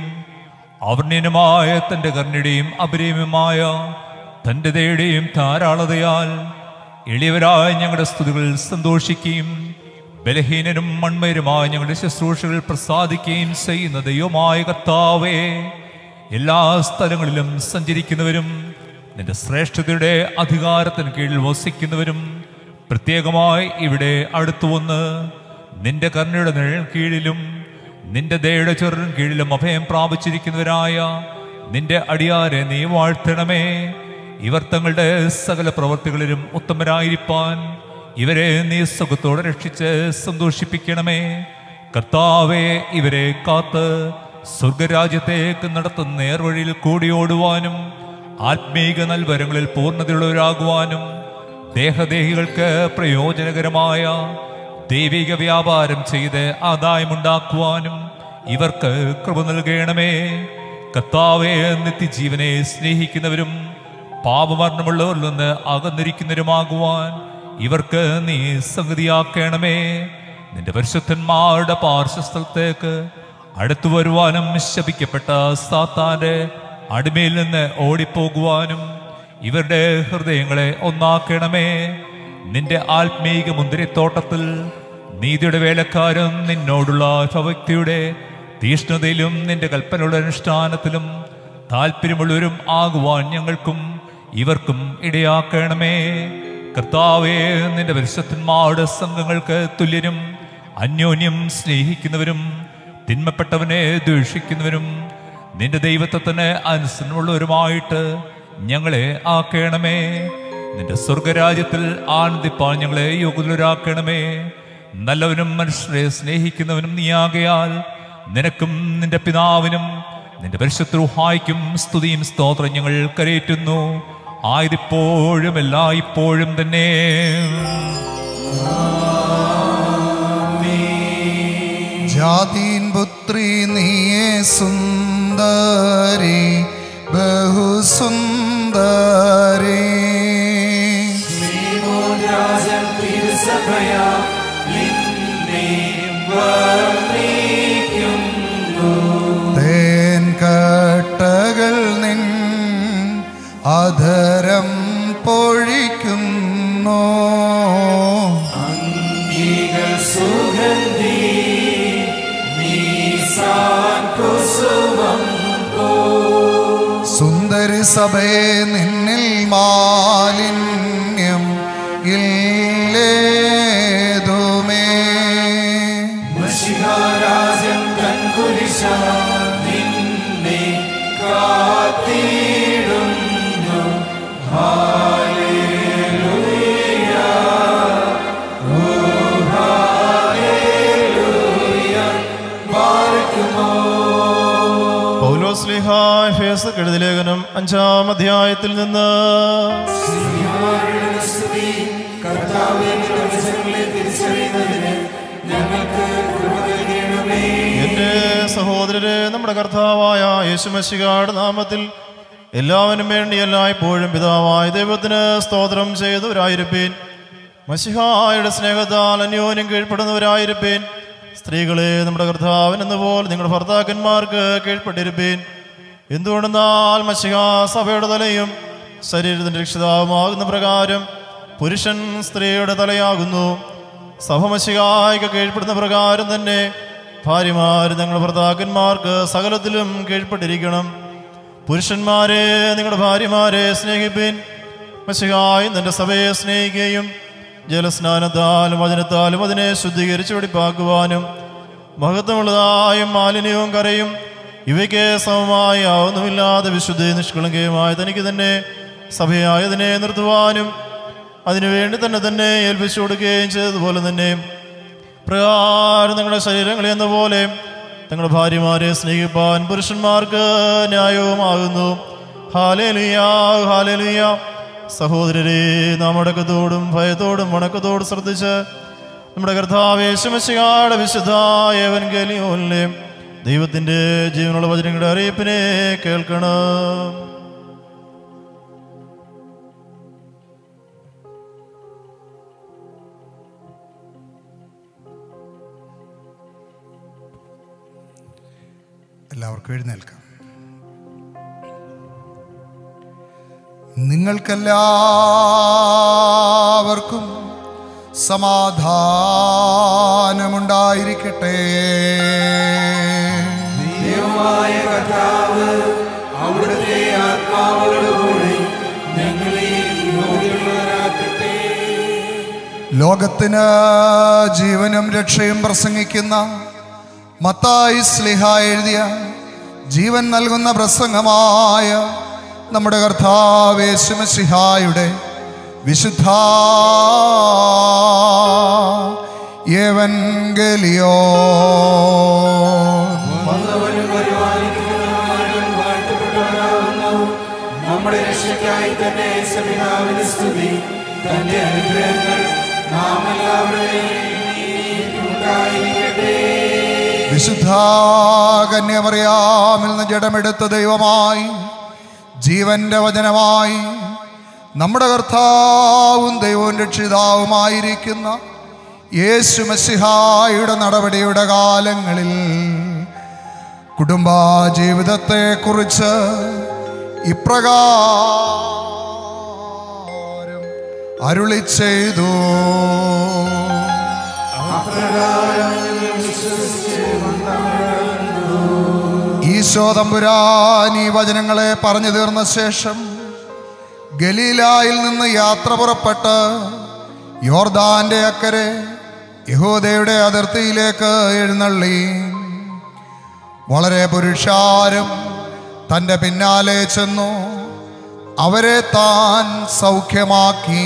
അവർണ്ണീനമായ തൻ്റെ കർണിയുടെയും അപരിമമായ തൻ്റെ ദയുടെയും ധാരാളതയാൽ എളിയവരായ ഞങ്ങളുടെ സ്തുതികൾ സന്തോഷിക്കുകയും ബലഹീനരും മൺമയരുമായ ഞങ്ങളുടെ ശുശ്രൂഷകൾ പ്രസാദിക്കുകയും ചെയ്യുന്ന ദൈവമായ കർത്താവേ എല്ലാ സ്ഥലങ്ങളിലും സഞ്ചരിക്കുന്നവരും നിന്റെ ശ്രേഷ്ഠതയുടെ അധികാരത്തിന് കീഴിൽ വസിക്കുന്നവരും പ്രത്യേകമായി ഇവിടെ അടുത്തു വന്ന് നിന്റെ കരുണയുടെ നിഴൽ കീഴിലും നിന്റെ ദയയുടെ ചെറിൻ കീഴിലും അഭയം പ്രാപിച്ചിരിക്കുന്നവരായ നിന്റെ അടിയാരെ നീ വാഴ്ത്തണമേ ഇവർ തങ്ങളുടെ സകല പ്രവർത്തികളിലും ഉത്തമരായിരിക്കാൻ ഇവരെ നീ സുഖത്തോടെ രക്ഷിച്ച് സന്തോഷിപ്പിക്കണമേ കർത്താവെ ഇവരെ കാത്ത് സ്വർഗരാജ്യത്തേക്ക് നടത്തുന്ന നേർവഴിയിൽ കൂടിയോടുവാനും ആത്മീക നൽവരങ്ങളിൽ പൂർണ്ണതയുള്ളവരാകുവാനും ദേഹദേഹികൾക്ക് പ്രയോജനകരമായ ദൈവിക വ്യാപാരം ചെയ്ത് ആദായമുണ്ടാക്കുവാനും ഇവർക്ക് കൃപ നൽകണമേ കർത്താവെ നിത്യജീവനെ സ്നേഹിക്കുന്നവരും പാപമരണമുള്ളവരിൽ നിന്ന് അകന്നിരിക്കുന്നവരുമാകുവാൻ ഇവർക്ക് നീ സംഗതിയാക്കണമേ നിന്റെ പരിശുദ്ധന്മാരുടെ പാർശ്വസ്ഥലത്തേക്ക് അടുത്തു വരുവാനും ശപിക്കപ്പെട്ട സാത്താന്റെ അടിമയിൽ നിന്ന് ഓടിപ്പോകുവാനും ഇവരുടെ ഹൃദയങ്ങളെ ഒന്നാക്കണമേ നിന്റെ ആത്മീക മുന്തിരിത്തോട്ടത്തിൽ നീതിയുടെ വേലക്കാരും നിന്നോടുള്ള ഭക്തിയുടെ തീഷ്ണതയിലും നിന്റെ കൽപ്പനയുടെ അനുഷ്ഠാനത്തിലും താല്പര്യമുള്ളവരും ആകുവാൻ ഞങ്ങൾക്കും ഇവർക്കും ഇടയാക്കണമേ കർത്താവേ നിന്റെ പരിശുദ്ധന്മാരുടെ സംഘങ്ങൾക്ക് തുല്യരും അന്യോന്യം സ്നേഹിക്കുന്നവരും തിന്മപ്പെട്ടവനെ ദ്വേഷിക്കുന്നവരും നിന്റെ ദൈവത്വത്തിന് അനുസരണമുള്ളവരുമായിട്ട് ഞങ്ങളെ ആക്കണമേ നിന്റെ സ്വർഗരാജ്യത്തിൽ ആനന്ദിപ്പാൻ ഞങ്ങളെ യോഗ്യരാക്കണമേ നല്ലവനും മനുഷ്യരെ സ്നേഹിക്കുന്നവനും നീയാകയാൽ നിനക്കും നിന്റെ പിതാവിനും നിന്റെ പരിശുദ്ധഹായ്ക്കും സ്തുതിയും സ്തോത്രം ഞങ്ങൾ കരയേറ്റുന്നു ആയതിപ്പോഴും എല്ലായ്പ്പോഴും തന്നെ ജാതീൻ പുത്രി നീയേ സുന്ദരി ബഹുസുന്ദരി രാജൻ തിരുസഭയാ നിന്നെ വർണ്ണിക്കുന്നു തേൻ കട്ടകൾ നിൻ തിരുസഭയെ നിന്നിൽ മാലിന്യം ഇല്ലേതുമേ മഷിഹാരാജൻ തൻ കുരിശ നിന്നെ കാത്തിടുന്നു ഹാലേലൂയ ഓ ഹാലേലൂയ ബാർക്കുമോ പൗലോസ്ലിഹ ഫേസ് ലേഖനം അഞ്ചാം അധ്യായത്തിൽ നിന്ന് ശ്രീമാരുടെ സ്തുതി കർത്താവിന്റെ വചനങ്ങളെ തിരിച്ചറിയുന്നതിന് ഞങ്ങൾക്ക് കൃപ നൽകണമേ എൻ്റെ സഹോദരരെ നമ്മുടെ കർത്താവായ യേശുമശികാട് നാമത്തിൽ എല്ലാവനും വേണ്ടി എല്ലായ്പ്പോഴും പിതാവായ ദൈവത്തിന് സ്തോത്രം ചെയ്തവരായിരിപ്പീൻ മഷിഹായുടെ സ്നേഹത്താൽ അന്യോന്യം കീഴ്പ്പെടുന്നവരായിരിപ്പീൻ സ്ത്രീകളെ നമ്മുടെ കർത്താവിനെന്ന പോലെ നിങ്ങളുടെ ഭർത്താക്കന്മാർക്ക് കീഴ്പ്പെട്ടിരിപ്പീൻ എന്തുകൊണ്ടെന്നാൽ മഷിഹാ സഭയുടെ തലയും ശരീരത്തിൻ്റെ രക്ഷിതാവുമാകുന്ന പ്രകാരം പുരുഷൻ സ്ത്രീയുടെ തലയാകുന്നു സഭ മഷിഹായ്ക്ക് കീഴ്പ്പെടുന്ന പ്രകാരം തന്നെ ഭാര്യമാർ ഞങ്ങളുടെ ഭർത്താക്കന്മാർക്ക് സകലത്തിലും കീഴ്പ്പെട്ടിരിക്കണം പുരുഷന്മാരെ നിങ്ങളുടെ ഭാര്യമാരെ സ്നേഹിപ്പിൻ മഷിഹായി നിന്റെ സഭയെ സ്നേഹിക്കുകയും ജലസ്നാനത്താലും വചനത്താലും അതിനെ ശുദ്ധീകരിച്ച് വെടിപ്പാക്കുവാനും മഹത്വമുള്ളതായും മാലിന്യവും കരയും ഇവയ്ക്ക് സമമായി ആവുന്നുമില്ലാതെ വിശുദ്ധി നിഷ്കളങ്കയുമായ തനിക്ക് തന്നെ സഭയായതിനെ നിർത്തുവാനും അതിനുവേണ്ടി തന്നെ തന്നെ ഏൽപ്പിച്ചു കൊടുക്കുകയും ചെയ്തതുപോലെ തന്നെ പ്രകാരം നിങ്ങളുടെ ശരീരങ്ങളെ എന്ന പോലെ തങ്ങളുടെ ഭാര്യമാരെ സ്നേഹിപ്പാൻ പുരുഷന്മാർക്ക് ന്യായവുമാകുന്നു ഹാലേലുയ ഹാലേലുയ സഹോദരരെ നാം അടക്കത്തോടും ഭയത്തോടും വണക്കത്തോടും ശ്രദ്ധിച്ച് നമ്മുടെ കർത്താവേശമശികാട് വിശുദ്ധ ഏവൻഗലിയോലെ ദൈവത്തിൻ്റെ ജീവനുള്ള വചനങ്ങളുടെ അറിയിപ്പിനെ കേൾക്കണം എല്ലാവർക്കും എഴുന്നേൽക്കാം നിങ്ങൾക്കെല്ലാവർക്കും സമാധാനമുണ്ടായിരിക്കട്ടെ ദൈവമായ കർത്താവ് അവിടുത്തെ ആത്മാവോടുകൂടി ഞങ്ങളെ യോഗ്യമുള്ളവരാക്കട്ടെ ലോകത്തിന് ജീവനും രക്ഷയും പ്രസംഗിക്കുന്ന മത്തായി സ്ലിഹ എഴുതിയ ജീവൻ നൽകുന്ന പ്രസംഗമായ നമ്മുടെ കർത്താവേശുമസിഹായുടെ വിശുദ്ധ ഏവൻഗലിയോ വന്നവനും പരിപാലിക്കുന്നവനും വാഴ്ത്തപ്പെട്ടവനാകുന്നു നമ്മുടെ രക്ഷയ്ക്കായി തന്നെ സപിതാവിന് സ്തുതി തന്റെ അനുഗ്രഹങ്ങൾ നാം എല്ലാവരുടെയും ഉണ്ടായിരിക്കട്ടെ വിശുദ്ധ കന്യമറിയാമിൽ നിന്ന് ജഡമെടുത്ത ദൈവമായി ജീവന്റെ വചനമായി നമ്മുടെ കർത്താവും ദൈവവും രക്ഷിതാവുമായിരിക്കുന്ന യേശു മസിഹായുടെ നടപടിയുടെ കാലങ്ങളിൽ കുടുംബ ജീവിതത്തെക്കുറിച്ച് ഇപ്രകാരം അരുളി ചെയ്തു ഈശോ തമ്പുരാൻ ഈ വചനങ്ങളെ പറഞ്ഞു തീർന്ന ശേഷം ഗലീലായിൽ നിന്ന് യാത്ര പുറപ്പെട്ട് യോർദാന്റെ അക്കരെ യഹൂദയുടെ അതിർത്തിയിലേക്ക് എഴുന്നള്ളി വളരെ പുരുഷാരം തൻ്റെ പിന്നാലെ ചെന്നു അവരെ താൻ സൗഖ്യമാക്കി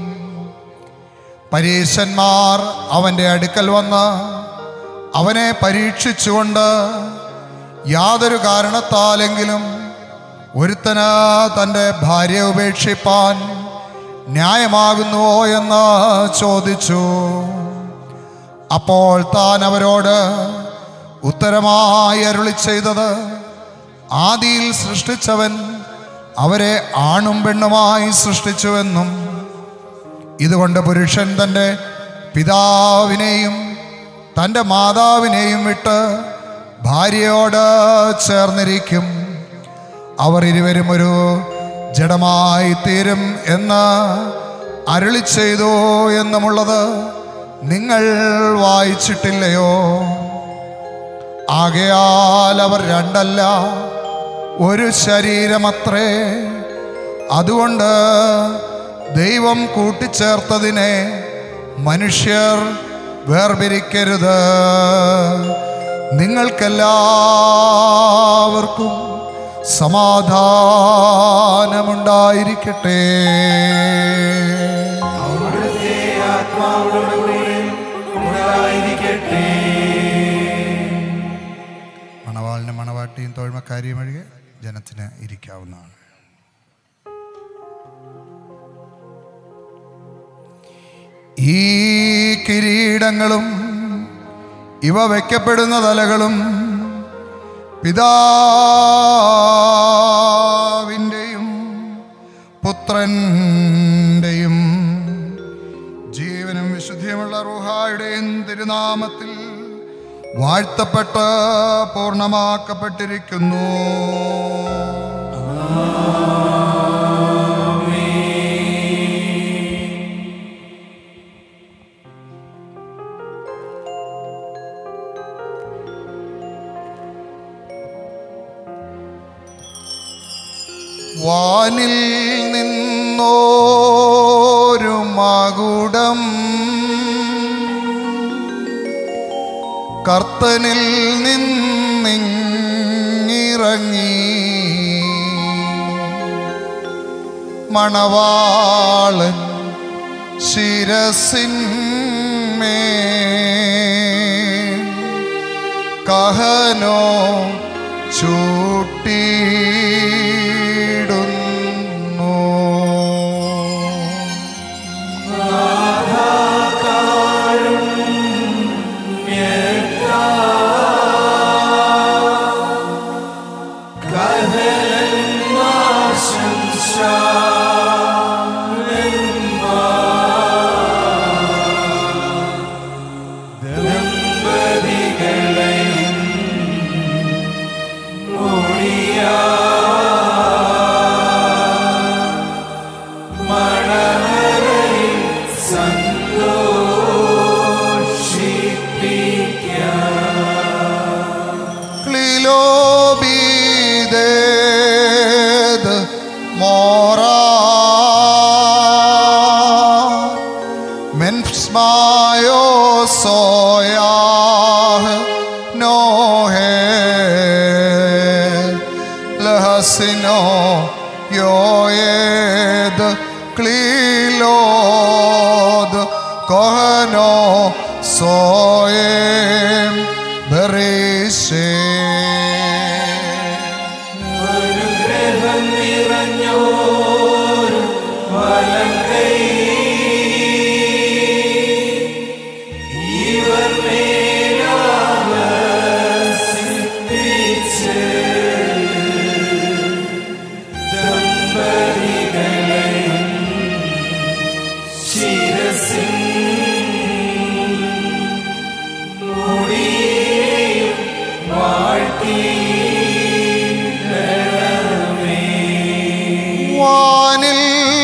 പരീശന്മാർ അവൻ്റെ അടുക്കൽ വന്ന് അവനെ പരീക്ഷിച്ചുകൊണ്ട് യാതൊരു കാരണത്താലെങ്കിലും ഒരുത്തന് തൻ്റെ ഭാര്യ ഉപേക്ഷിപ്പാൻ ന്യായമാകുന്നുവോ എന്ന് ചോദിച്ചു അപ്പോൾ താൻ അവരോട് ഉത്തരമായി അരുളി ചെയ്തത് ആദിയിൽ സൃഷ്ടിച്ചവൻ അവരെ ആണും പെണ്ണുമായി സൃഷ്ടിച്ചുവെന്നും ഇതുകൊണ്ട് പുരുഷൻ തൻ്റെ പിതാവിനെയും തൻ്റെ മാതാവിനെയും വിട്ട് ഭാര്യയോട് ചേർന്നിരിക്കും അവർ ഇരുവരും ഒരു ജഡമായി തീരും എന്ന് അരുളി ചെയ്തു എന്നുമുള്ളത് നിങ്ങൾ വായിച്ചിട്ടില്ലയോ ആകയാൽ അവർ രണ്ടല്ല ഒരു ശരീരമത്രേ അതുകൊണ്ട് ദൈവം കൂട്ടിച്ചേർത്തതിനെ മനുഷ്യർ വേർപിരിക്കരുത് നിങ്ങൾക്കെല്ലാവർക്കും സമാധാനമുണ്ടായിരിക്കട്ടെ അവിടുത്തെ ആത്മാവോടുകൂടി ഉണ്ടായിരിക്കട്ടെ മണവാളിനും മണവാട്ടിയും തോഴ്മക്കാരിയും ഒഴികെ ജനത്തിന് ഇരിക്കാവുന്നതാണ് ഈ കിരീടങ്ങളും ഇവ വയ്ക്കപ്പെടുന്ന തലകളും പിതാവിൻ്റെയും പുത്രൻ്റെയും ജീവനും വിശുദ്ധിയുമുള്ള റുഹായുടെയും തിരുനാമത്തിൽ വാഴ്ത്തപ്പെട്ട് പൂർണ്ണമാക്കപ്പെട്ടിരിക്കുന്നു വാനിൽ നിന്നോരു മകുടം കർത്തനിൽ നിന്നിറങ്ങി മണവാളൻ ശിരസിന്മേ കഹനോ ചൂട്ടിയിടുന്നു ക്ലിലോബീദേത് മോറാ മെൻസ്മായോ സോയാഹ് നോഹേ ലഹസിനോ യോയേത് ക്ലീലോത് കൊഹനോ സോയേം ബറീശേ അനുഗ്രഹം നിറഞ്ഞോരു വലങ്കൈ ഇവർ മേലാവസിപ്പിച്ച് ദമ്പതികളെയും ശിരസിൻ മുടിയേയും വാഴ്ത്തിയിടണമേ വാനിൽ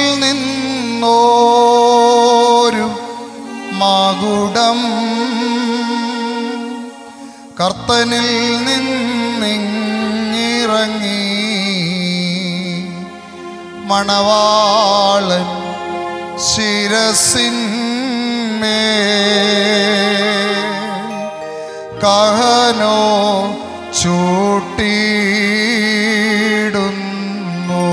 നിന്നോരു മകുടം കർത്തനിൽ നിന്നിറങ്ങി മണവാളൻ ശിരസിന്മേ കഹനോ ചൂട്ടിയിടുന്നു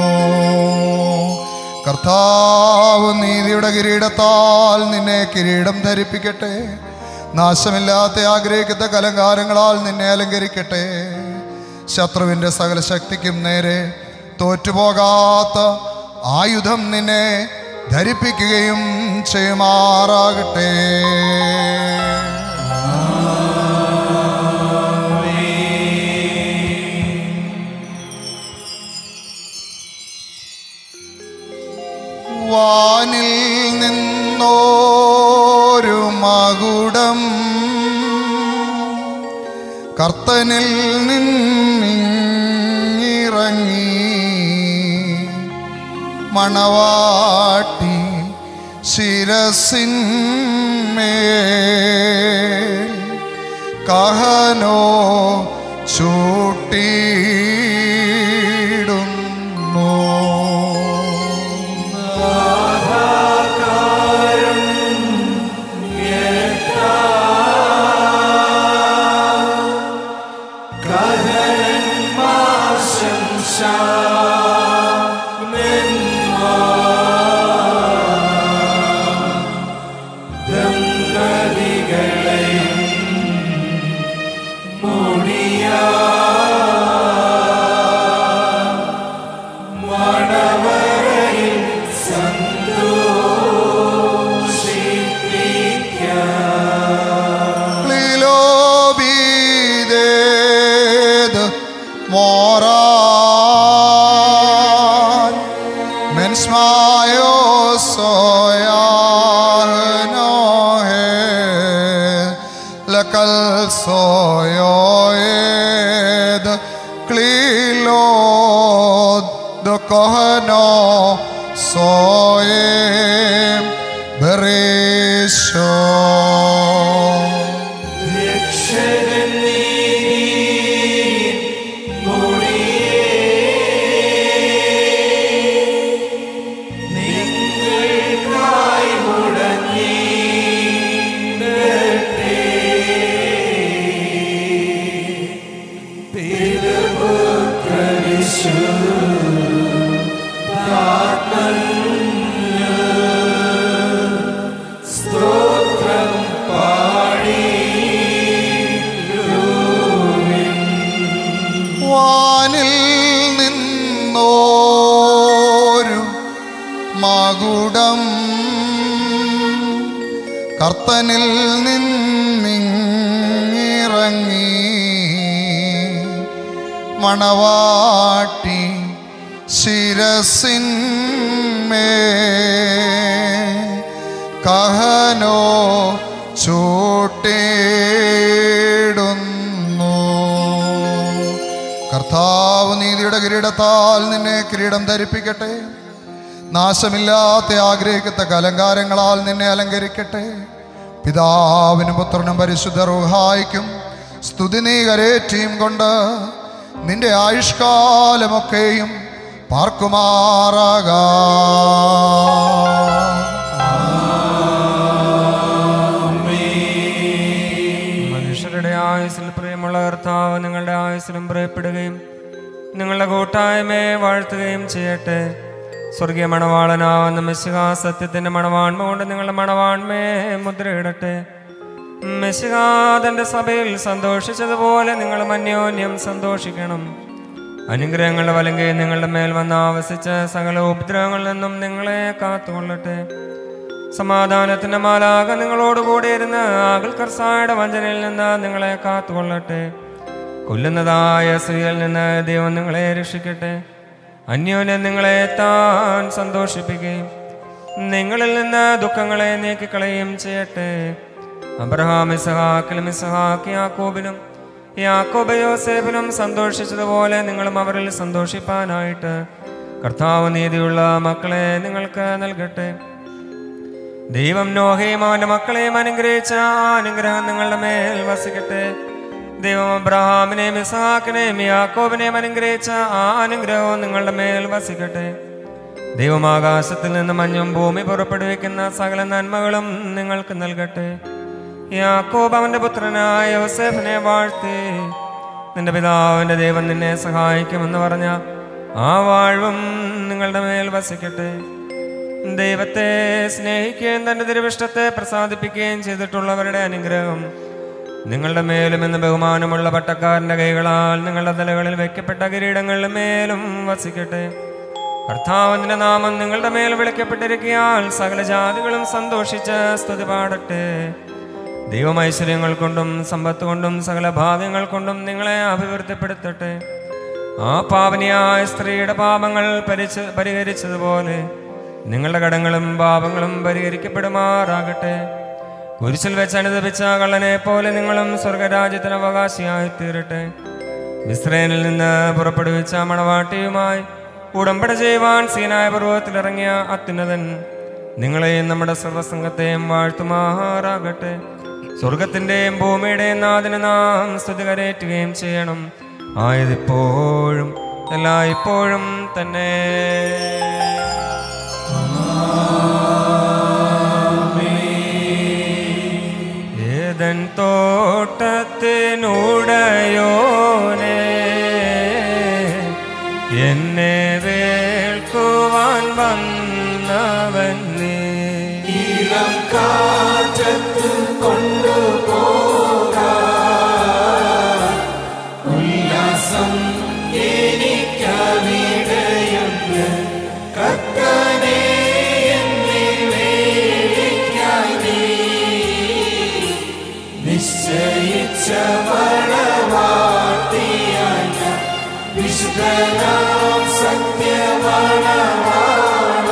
കർത്താവ് നീതിയുടെ കിരീടത്താൽ നിന്നെ കിരീടം ധരിപ്പിക്കട്ടെ നാശമില്ലാത്ത ആഗ്രഹിക്കുന്ന കലങ്കാരങ്ങളാൽ നിന്നെ അലങ്കരിക്കട്ടെ ശത്രുവിൻ്റെ സകല ശക്തിക്കും നേരെ തോറ്റുപോകാത്ത ആയുധം നിന്നെ ധരിപ്പിക്കുകയും ചെയ്യുമാറാകട്ടെ വാനിൽ നിന്നോരു മകുടം കർത്തനിൽ നിന്നിറങ്ങി മണവാട്ടി ശിരസിന്മേ കഹനോ ചൂട്ടിയിടുന്നു Yoed Klilod the Kohano Soem Berisho രക്ഷകൻ നീതിയിൽ നിങ്ങൾക്കായി മുടങ്ങിയിടട്ടെ. പിതൃപുത്രനിശു സ്തോത്രം പാടി വാനിൽ നിന്നോരു മകുടം കർത്തനിൽ നിന്നിറങ്ങി മണവാട്ടി ശിരസിന്മേ കഹനോ ചൂട്ടേടുന്നു കർത്താവ് നീതിയുടെ കിരീടത്താൽ നിന്നെ കിരീടം ധരിപ്പിക്കട്ടെ നാശമില്ലാത്ത ആഗ്രഹിക്കത്തക്ക അലങ്കാരങ്ങളാൽ നിന്നെ അലങ്കരിക്കട്ടെ പിതാവിനും പുത്രനും പരിശുദ്ധ റുഹായിക്കും സ്തുതി നീ കരേറ്റിയും കൊണ്ട് നിന്റെ ആയുഷ്കാലമൊക്കെയും പാർക്കുമാറാകാം മനുഷ്യരുടെ ആയുസ്സിൽ പ്രിയമുള്ള കർത്താവ് നിങ്ങളുടെ ആയുസ്സിലും പ്രിയപ്പെടുകയും നിങ്ങളുടെ കൂട്ടായ്മയെ വാഴ്ത്തുകയും ചെയ്യട്ടെ സ്വർഗീയ മണവാളനാവുന്ന മെസ്സിഹ സത്യത്തിന്റെ മണവാൺമ കൊണ്ട് നിങ്ങളുടെ മണവാൺമയെ മുദ്രയിടട്ടെ മെസ്സിഹ തന്റെ സഭയിൽ സന്തോഷിച്ചതുപോലെ നിങ്ങൾ അന്യോന്യം സന്തോഷിക്കണം അനുഗ്രഹങ്ങളുടെ വലങ്കയിൽ നിങ്ങളുടെ മേൽ വന്ന് ആവസിച്ച സകല ഉപദ്രവങ്ങളിൽ നിന്നും നിങ്ങളെ കാത്തുകൊള്ളട്ടെ സമാധാനത്തിന്റെ മാലാക നിങ്ങളോടുകൂടി ഇരുന്ന് ആകൽ കർസായുടെ വഞ്ചനയിൽ നിന്ന് നിങ്ങളെ കാത്തുകൊള്ളട്ടെ കൊല്ലുന്നതായ സ്ത്രീയിൽ നിന്ന് ദൈവം നിങ്ങളെ രക്ഷിക്കട്ടെ അന്യോന്യം നിങ്ങളെ താൻ സന്തോഷിപ്പിക്കുകയും നിങ്ങളിൽ നിന്ന് ദുഃഖങ്ങളെ നീക്കിക്കളയുകയും ചെയ്യട്ടെ അബ്രഹാം ഇസഹാക്കിലും ഇസഹാക്ക് യാക്കോബിനും യാക്കോബ് യോസേഫിനും സന്തോഷിച്ചതുപോലെ നിങ്ങളും അവരിൽ സന്തോഷിപ്പാനായിട്ട് കർത്താവ് നീതിയുള്ള മക്കളെ നിങ്ങൾക്ക് നൽകട്ടെ ദൈവം നോഹയും അവന്റെ മക്കളെയും അനുഗ്രഹിച്ച ആ അനുഗ്രഹം നിങ്ങളുടെ മേൽ വസിക്കട്ടെ ദൈവം അബ്രഹാമിനെയും ഇസഹാക്കിനെയും യാക്കോബിനെയും അനുഗ്രഹിച്ച ആ അനുഗ്രഹവും നിങ്ങളുടെ മേൽ വസിക്കട്ടെ ദൈവം ആകാശത്തിൽ നിന്ന് മഞ്ഞും ഭൂമി പുറപ്പെടുവിക്കുന്ന സകല നന്മകളും നിങ്ങൾക്ക് നൽകട്ടെ യാക്കോബ് അവന്റെ പുത്രനായ യോസേഫിനെ വാഴ്ത്തി നിന്റെ പിതാവിന്റെ ദൈവം നിന്നെ സഹായിക്കുമെന്ന് പറഞ്ഞ ആ വാഴ്വും നിങ്ങളുടെ മേൽ വസിക്കട്ടെ ദൈവത്തെ സ്നേഹിക്കുകയും തന്റെ തിരുവിഷ്ടത്തെ പ്രസാദിപ്പിക്കുകയും ചെയ്തിട്ടുള്ളവരുടെ അനുഗ്രഹം നിങ്ങളുടെ മേലും എന്ന് ബഹുമാനമുള്ള പട്ടക്കാരന്റെ കൈകളാൽ നിങ്ങളുടെ തലകളിൽ വെക്കപ്പെട്ട കിരീടങ്ങളുടെ മേലും വസിക്കട്ടെ കർത്താവിന്റെ നാമം നിങ്ങളുടെ മേൽ വിളിക്കപ്പെട്ടിരിക്കയാൽ സകല ജാതികളും സന്തോഷിച്ച് സ്തുതി പാടട്ടെ ദൈവം ഐശ്വര്യങ്ങൾ കൊണ്ടും സമ്പത്ത് കൊണ്ടും സകല ഭാഗ്യങ്ങൾ കൊണ്ടും നിങ്ങളെ അഭിവൃദ്ധിപ്പെടുത്തട്ടെ ആ പാവനിയായ സ്ത്രീയുടെ പാപങ്ങൾ പരിച്ച് പരിഹരിച്ചതുപോലെ നിങ്ങളുടെ കടങ്ങളും പാപങ്ങളും പരിഹരിക്കപ്പെടുമാറാകട്ടെ കുരിശിൽ വെച്ച് അനുദപിച്ച കള്ളനെ പോലെ നിങ്ങളും സ്വർഗരാജ്യത്തിന് അവകാശിയായി തീരട്ടെ മിസ്രൈനിൽ നിന്ന് പുറപ്പെടുവിച്ച മണവാട്ടിയുമായി ഉടമ്പട ചെയ്യുവാൻ സീനായ പർവ്വതത്തിലിറങ്ങിയ അത്യുന്നതൻ നിങ്ങളെയും നമ്മുടെ സർവസംഘത്തെയും വാഴ്ത്തുമാറാകട്ടെ സ്വർഗത്തിന്റെയും ഭൂമിയുടെയും നാദിന് നാം സ്തുതി കരേറ്റുകയും ചെയ്യണം ആയതിപ്പോഴും എല്ലാ ഇപ്പോഴും തന്നെ ഏതൻ തോട്ടത്തിനുടയോനെ എന്നെ വേൾക്കുവാൻ വന്നവൻ നീ ഇളം കാറ്റത്ത് കൊണ്ടുപോകാൻ ഉല്ലാസം എനിക്കവിടെയുണ്ട് കർത്തനെ എന്നെ വേടിക്കായി നീ നിശ്ചയിച്ച മണവാട്ടിയായ വിശുദ്ധനാം സത്യമണവാള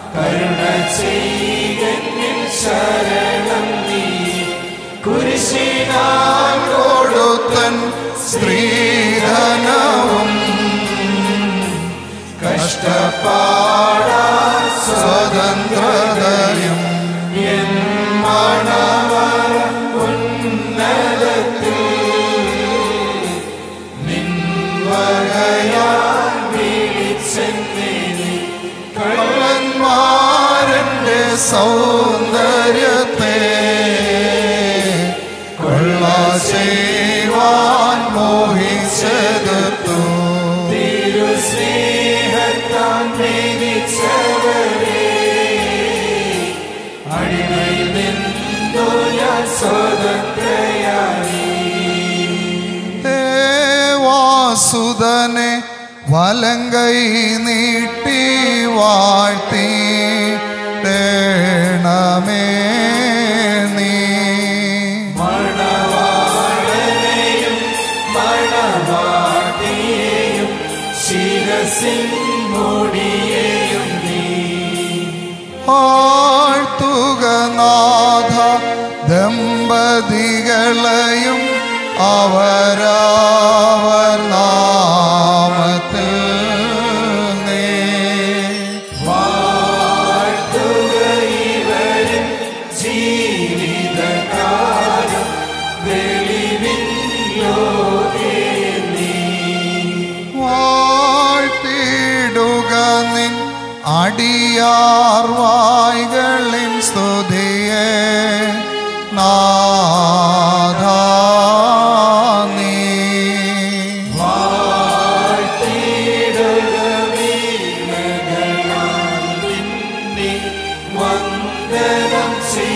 കരുണ ചെയ്യന്നിൽ ശരണം നീ കുരിശിൽ കൊടുത്തൻ സ്ത്രീധനവും കഷ്ടപ്പാട സ്വതന്ത്രതയും എൻ മണവർ ഉന്നതത്തിൽ നിൻവകയാൽ വിളിച്ചെന്നേനി കള്ളന്മാരന്റെ സൗന്ദര്യത്തെ കൊള്ള ചെയ്യുവാൻ മോഹിച്ചെടുത്തു തിരുസ്നേഹത്താൻ മേനിച്ചവരെ അടിമയിൽ നിന്നു ഞാൻ സ്വതന്ത്രയായി ദേവാസുതനെ വലങ്കൈ നീട്ടി വാഴ്ത്തി തേണമേ നീ മണവാളനെയും മണവാട്ടിയെയും ശിരസിൻ മുടിയെയും നീ ആഴ്ത്തുക നാഥ ദമ്പതികളെയും അവരവർ നാമത്തിൽ നീ വാഴ്ത്തുക ഇവരിൻ ജീവിതകാലം വെളിവിൻ ലോകേ നീ വാഴ്ത്തിടുക നിൻ അടിയാർ വായ്കളിൻ സ്തുതിയെ നാഥ നീ വാഴ്ത്തിടുക വീണകളാൽ നിന്നെ വന്ദനം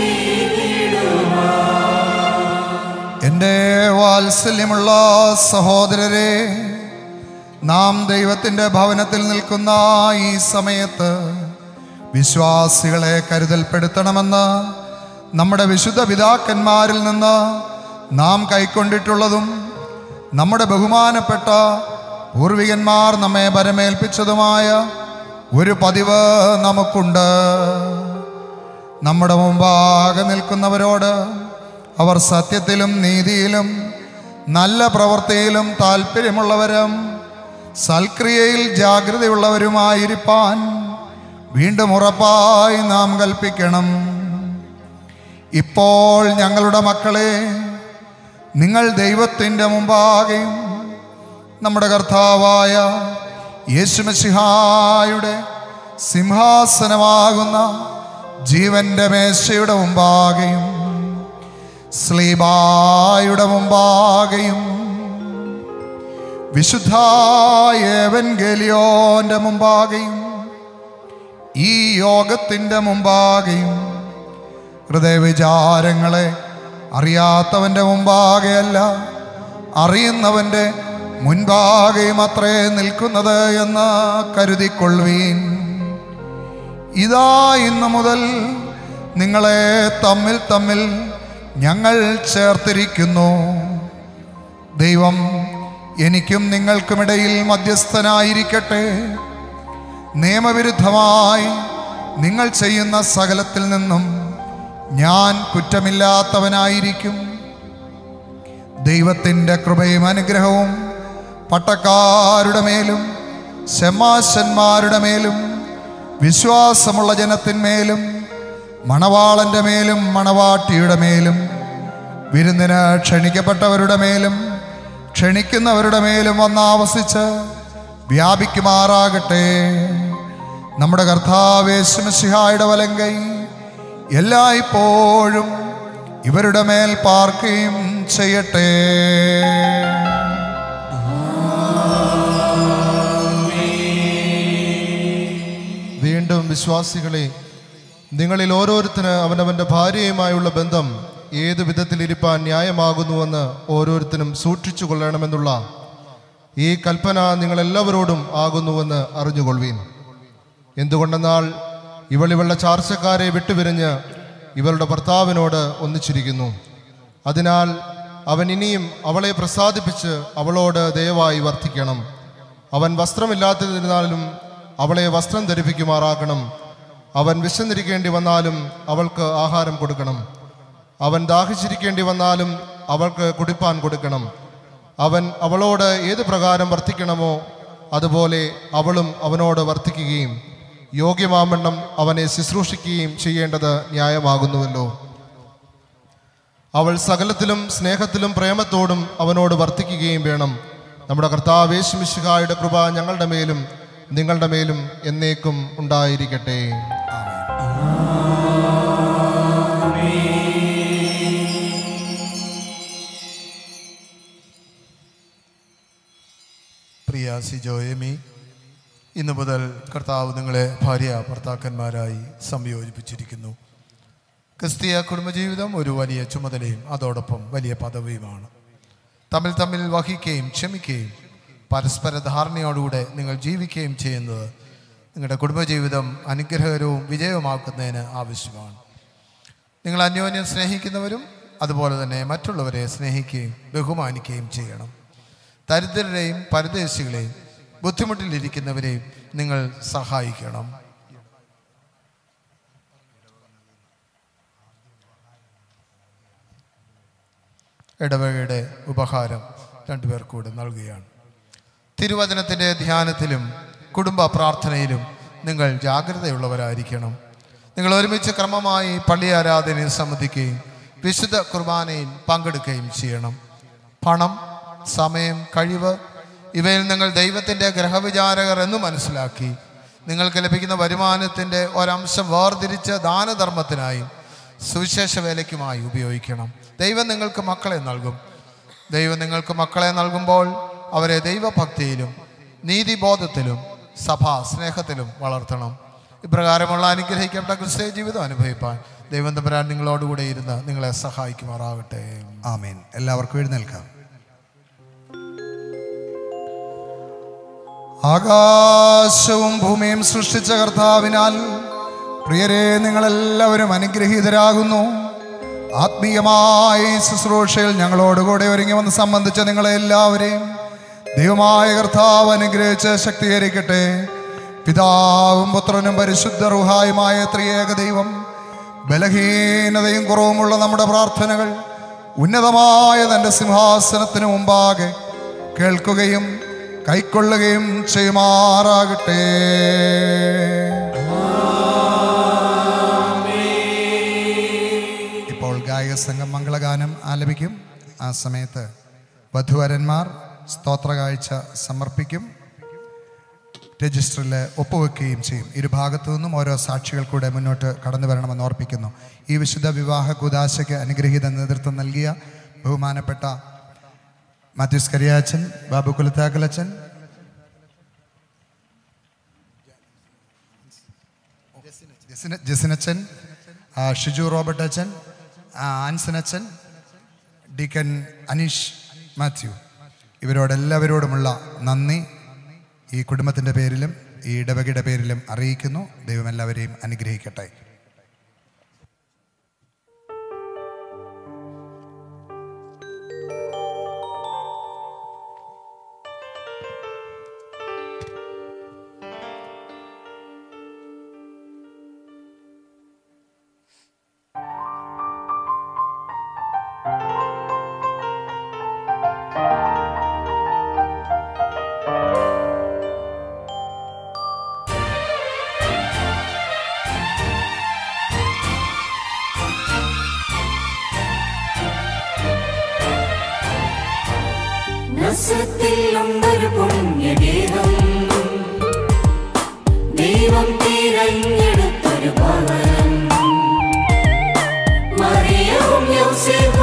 ചെയ്തിടുവാൻ എൻ്റെ വാത്സല്യമുള്ള സഹോദരരെ നാം ദൈവത്തിൻ്റെ ഭവനത്തിൽ നിൽക്കുന്ന ഈ സമയത്ത് വിശ്വാസികളെ കരുതൽപ്പെടുത്തണമെന്ന് നമ്മുടെ വിശുദ്ധ പിതാക്കന്മാരിൽ നിന്ന് നാം കൈക്കൊണ്ടിട്ടുള്ളതും നമ്മുടെ ബഹുമാനപ്പെട്ട പൂർവികന്മാർ നമ്മെ പരമേൽപ്പിച്ചതുമായ ഒരു പതിവ് നമുക്കുണ്ട് നമ്മുടെ മുമ്പാകെ നിൽക്കുന്നവരോട് അവർ സത്യത്തിലും നീതിയിലും നല്ല പ്രവൃത്തിയിലും താല്പര്യമുള്ളവരും സൽക്രിയയിൽ ജാഗ്രതയുള്ളവരുമായിരിക്കാൻ വീണ്ടും ഉറപ്പായി നാം കൽപ്പിക്കണം ഇപ്പോൾ ഞങ്ങളുടെ മക്കളെ നിങ്ങൾ ദൈവത്തിൻ്റെ മുമ്പാകെയും നമ്മുടെ കർത്താവായ യേശുമസിഹായുടെ സിംഹാസനമാകുന്ന ജീവന്റെ മേശയുടെ മുമ്പാകെയും സ്ലീബായുടെ മുമ്പാകെയും വിശുദ്ധായവൻഗലിയോന്റെ മുമ്പാകെയും ഈ യോഗത്തിൻ്റെ മുമ്പാകെയും ഹൃദയവിചാരങ്ങളെ അറിയാത്തവൻ്റെ മുമ്പാകെയല്ല അറിയുന്നവൻ്റെ മുൻപാകെയും അത്രേ നിൽക്കുന്നത് എന്ന് കരുതിക്കൊള്ളുവീൻ ഇതാ ഇന്നു മുതൽ നിങ്ങളെ തമ്മിൽ തമ്മിൽ ഞങ്ങൾ ചേർത്തിരിക്കുന്നു ദൈവം എനിക്കും നിങ്ങൾക്കുമിടയിൽ മധ്യസ്ഥനായിരിക്കട്ടെ നിയമവിരുദ്ധമായി നിങ്ങൾ ചെയ്യുന്ന സകലത്തിൽ നിന്നും ഞാൻ കുറ്റമില്ലാത്തവനായിരിക്കും ദൈവത്തിൻ്റെ കൃപയും അനുഗ്രഹവും പട്ടക്കാരുടെ മേലും ശമാശന്മാരുടെ മേലും വിശ്വാസമുള്ള ജനത്തിന്മേലും മണവാളന്റെ മേലും മണവാട്ടിയുടെ മേലും വിരുന്നിന് ക്ഷണിക്കപ്പെട്ടവരുടെ മേലും ക്ഷണിക്കുന്നവരുടെ മേലും വന്നാവസിച്ച് വ്യാപിക്കുമാറാകട്ടെ നമ്മുടെ കർത്താവേശുമസിഹായുടെ വലങ്കൈ എല്ലായ്പ്പോഴും ഇവരുടെ മേൽ പാർക്കുകയും ചെയ്യട്ടെ വീണ്ടും വിശ്വാസികളെ നിങ്ങളിൽ ഓരോരുത്തന് അവനവൻ്റെ ഭാര്യയുമായുള്ള ബന്ധം ഏത് വിധത്തിലിരിപ്പാൻ ന്യായമാകുന്നുവെന്ന് ഓരോരുത്തരും സൂക്ഷിച്ചു കൊള്ളണമെന്നുള്ള ഈ കൽപ്പന നിങ്ങളെല്ലാവരോടും ആകുന്നുവെന്ന് അറിഞ്ഞുകൊള്ളുവീൻ എന്തുകൊണ്ടെന്നാൽ ഇവൾ ഇവളുടെ ചാർച്ചക്കാരെ വിട്ടുപിരിഞ്ഞ് ഇവളുടെ ഭർത്താവിനോട് ഒന്നിച്ചിരിക്കുന്നു അതിനാൽ അവൻ ഇനിയും അവളെ പ്രസാദിപ്പിച്ച് അവളോട് ദയവായി വർദ്ധിക്കണം അവൻ വസ്ത്രമില്ലാത്തതിരുന്നാലും അവളെ വസ്ത്രം ധരിപ്പിക്കുമാറാക്കണം അവൻ വിശന്നിരിക്കേണ്ടി വന്നാലും അവൾക്ക് ആഹാരം കൊടുക്കണം അവൻ ദാഹിച്ചിരിക്കേണ്ടി വന്നാലും അവൾക്ക് കുടിപ്പാൻ കൊടുക്കണം അവൻ അവളോട് ഏത് പ്രകാരം വർത്തിക്കണമോ അതുപോലെ അവളും അവനോട് വർത്തിക്കുകയും യോഗ്യമാമണ്ണം അവനെ ശുശ്രൂഷിക്കുകയും ചെയ്യേണ്ടത് ന്യായമാകുന്നുവല്ലോ അവൾ സകലത്തിലും സ്നേഹത്തിലും പ്രേമത്തോടും അവനോട് വർത്തിക്കുകയും വേണം നമ്മുടെ കർത്താവേശ് മിശിഹായുടെ കൃപ ഞങ്ങളുടെ മേലും നിങ്ങളുടെ മേലും എന്നേക്കും ഉണ്ടായിരിക്കട്ടെ പ്രിയ സിജോയമി ഇന്നു മുതൽ കർത്താവ് നിങ്ങളെ ഭാര്യ ഭർത്താക്കന്മാരായി സംയോജിപ്പിച്ചിരിക്കുന്നു ക്രിസ്തീയ കുടുംബജീവിതം ഒരു വലിയ ചുമതലയും അതോടൊപ്പം വലിയ പദവിയുമാണ് തമ്മിൽ തമ്മിൽ വഹിക്കുകയും ക്ഷമിക്കുകയും പരസ്പര ധാരണയോടുകൂടെ നിങ്ങൾ ജീവിക്കുകയും ചെയ്യുന്നത് നിങ്ങളുടെ കുടുംബജീവിതം അനുഗ്രഹകരവും വിജയവുമാക്കുന്നതിന് ആവശ്യമാണ് നിങ്ങൾ അന്യോന്യം സ്നേഹിക്കുന്നവരും അതുപോലെ തന്നെ മറ്റുള്ളവരെ സ്നേഹിക്കുകയും ബഹുമാനിക്കുകയും ചെയ്യണം ദരിദ്രരെയും പരദേശികളെയും ബുദ്ധിമുട്ടിലിരിക്കുന്നവരെയും നിങ്ങൾ സഹായിക്കണം ഇടവകയുടെ ഉപഹാരം രണ്ടുപേർക്കൂടെ നൽകുകയാണ് തിരുവചനത്തിൻ്റെ ധ്യാനത്തിലും കുടുംബ പ്രാർത്ഥനയിലും നിങ്ങൾ ജാഗ്രതയുള്ളവരായിരിക്കണം നിങ്ങൾ ഒരുമിച്ച് ക്രമമായി പള്ളി ആരാധനയിൽ സംബന്ധിക്കുകയും വിശുദ്ധ കുർബാനയിൽ പങ്കെടുക്കുകയും ചെയ്യണം പണം സമയം കഴിവ് ഇവയിൽ നിങ്ങൾ ദൈവത്തിൻ്റെ ഗ്രഹവിചാരകർ എന്ന് മനസ്സിലാക്കി നിങ്ങൾക്ക് ലഭിക്കുന്ന വരുമാനത്തിൻ്റെ ഒരംശം വേർതിരിച്ച് ദാനധർമ്മത്തിനായും സുവിശേഷ വേലയ്ക്കുമായി ഉപയോഗിക്കണം ദൈവം നിങ്ങൾക്ക് മക്കളെ നൽകും ദൈവം നിങ്ങൾക്ക് മക്കളെ നൽകുമ്പോൾ അവരെ ദൈവഭക്തിയിലും നീതിബോധത്തിലും സഭാ സ്നേഹത്തിലും വളർത്തണം ഇപ്രകാരമുള്ള അനുഗ്രഹിക്കപ്പെട്ട ക്രിസ്തീയ ജീവിതം അനുഭവിപ്പാൻ ദൈവം തമ്പരാൻ നിങ്ങളോടുകൂടെ ഇരുന്ന് നിങ്ങളെ സഹായിക്കുമാറാകട്ടെ ആമേൻ എല്ലാവർക്കും എഴുന്നേൽക്കാം ആകാശവും ഭൂമിയും സൃഷ്ടിച്ച കർത്താവിനാൽ പ്രിയരെ നിങ്ങളെല്ലാവരും അനുഗ്രഹീതരാകുന്നു ആത്മീയമായ ഈ ശുശ്രൂഷയിൽ ഞങ്ങളോടുകൂടെ ഒരുങ്ങി വന്ന് സംബന്ധിച്ച നിങ്ങളെ എല്ലാവരെയും ദൈവമായ കർത്താവ് അനുഗ്രഹിച്ച് ശക്തീകരിക്കട്ടെ പിതാവും പുത്രനും പരിശുദ്ധ റുഹായുമായ ത്രിയേക ദൈവം ബലഹീനതയും കുറവുമുള്ള നമ്മുടെ പ്രാർത്ഥനകൾ ഉന്നതമായ തൻ്റെ സിംഹാസനത്തിന് മുമ്പാകെ കേൾക്കുകയും കൈക്കൊള്ളുകയും ചെയ്യുമാറാകട്ടെ ഇപ്പോൾ ഗായക സംഘം മംഗളഗാനം ആലപിക്കും ആ സമയത്ത് വധുവരന്മാർ സ്തോത്രകാഴ്ച സമർപ്പിക്കും രജിസ്റ്ററിൽ ഒപ്പുവെക്കുകയും ചെയ്യും ഇരുഭാഗത്തു നിന്നും ഓരോ സാക്ഷികൾ കൂടെ മുന്നോട്ട് കടന്നു വരണമെന്ന് ഓർപ്പിക്കുന്നു ഈ വിശുദ്ധ വിവാഹ കുദാശയ്ക്ക് അനുഗ്രഹീത നേതൃത്വം നൽകിയ ബഹുമാനപ്പെട്ട മാത്യൂസ് കരിയാച്ചൻ ബാബു കുലത്താക്കലച്ചൻ ജസിന ജസിനച്ചൻ ആ, ഷിജു റോബർട്ട് അച്ഛൻ ആ, ആൻസനച്ചൻ ഡീക്കൻ അനീഷ് മാത്യു ഇവരോടെല്ലാവരോടുമുള്ള നന്ദി ഈ കുടുംബത്തിൻ്റെ പേരിലും ഈ ഇടവകയുടെ പേരിലും അറിയിക്കുന്നു ദൈവം എല്ലാവരെയും അനുഗ്രഹിക്കട്ടെ നസത്തിലുണ്ടൊരു പുണ്യഗീതം ദൈവം തിരഞ്ഞെടുത്തൊരു ഭവനം മറിയവും യോസേഫും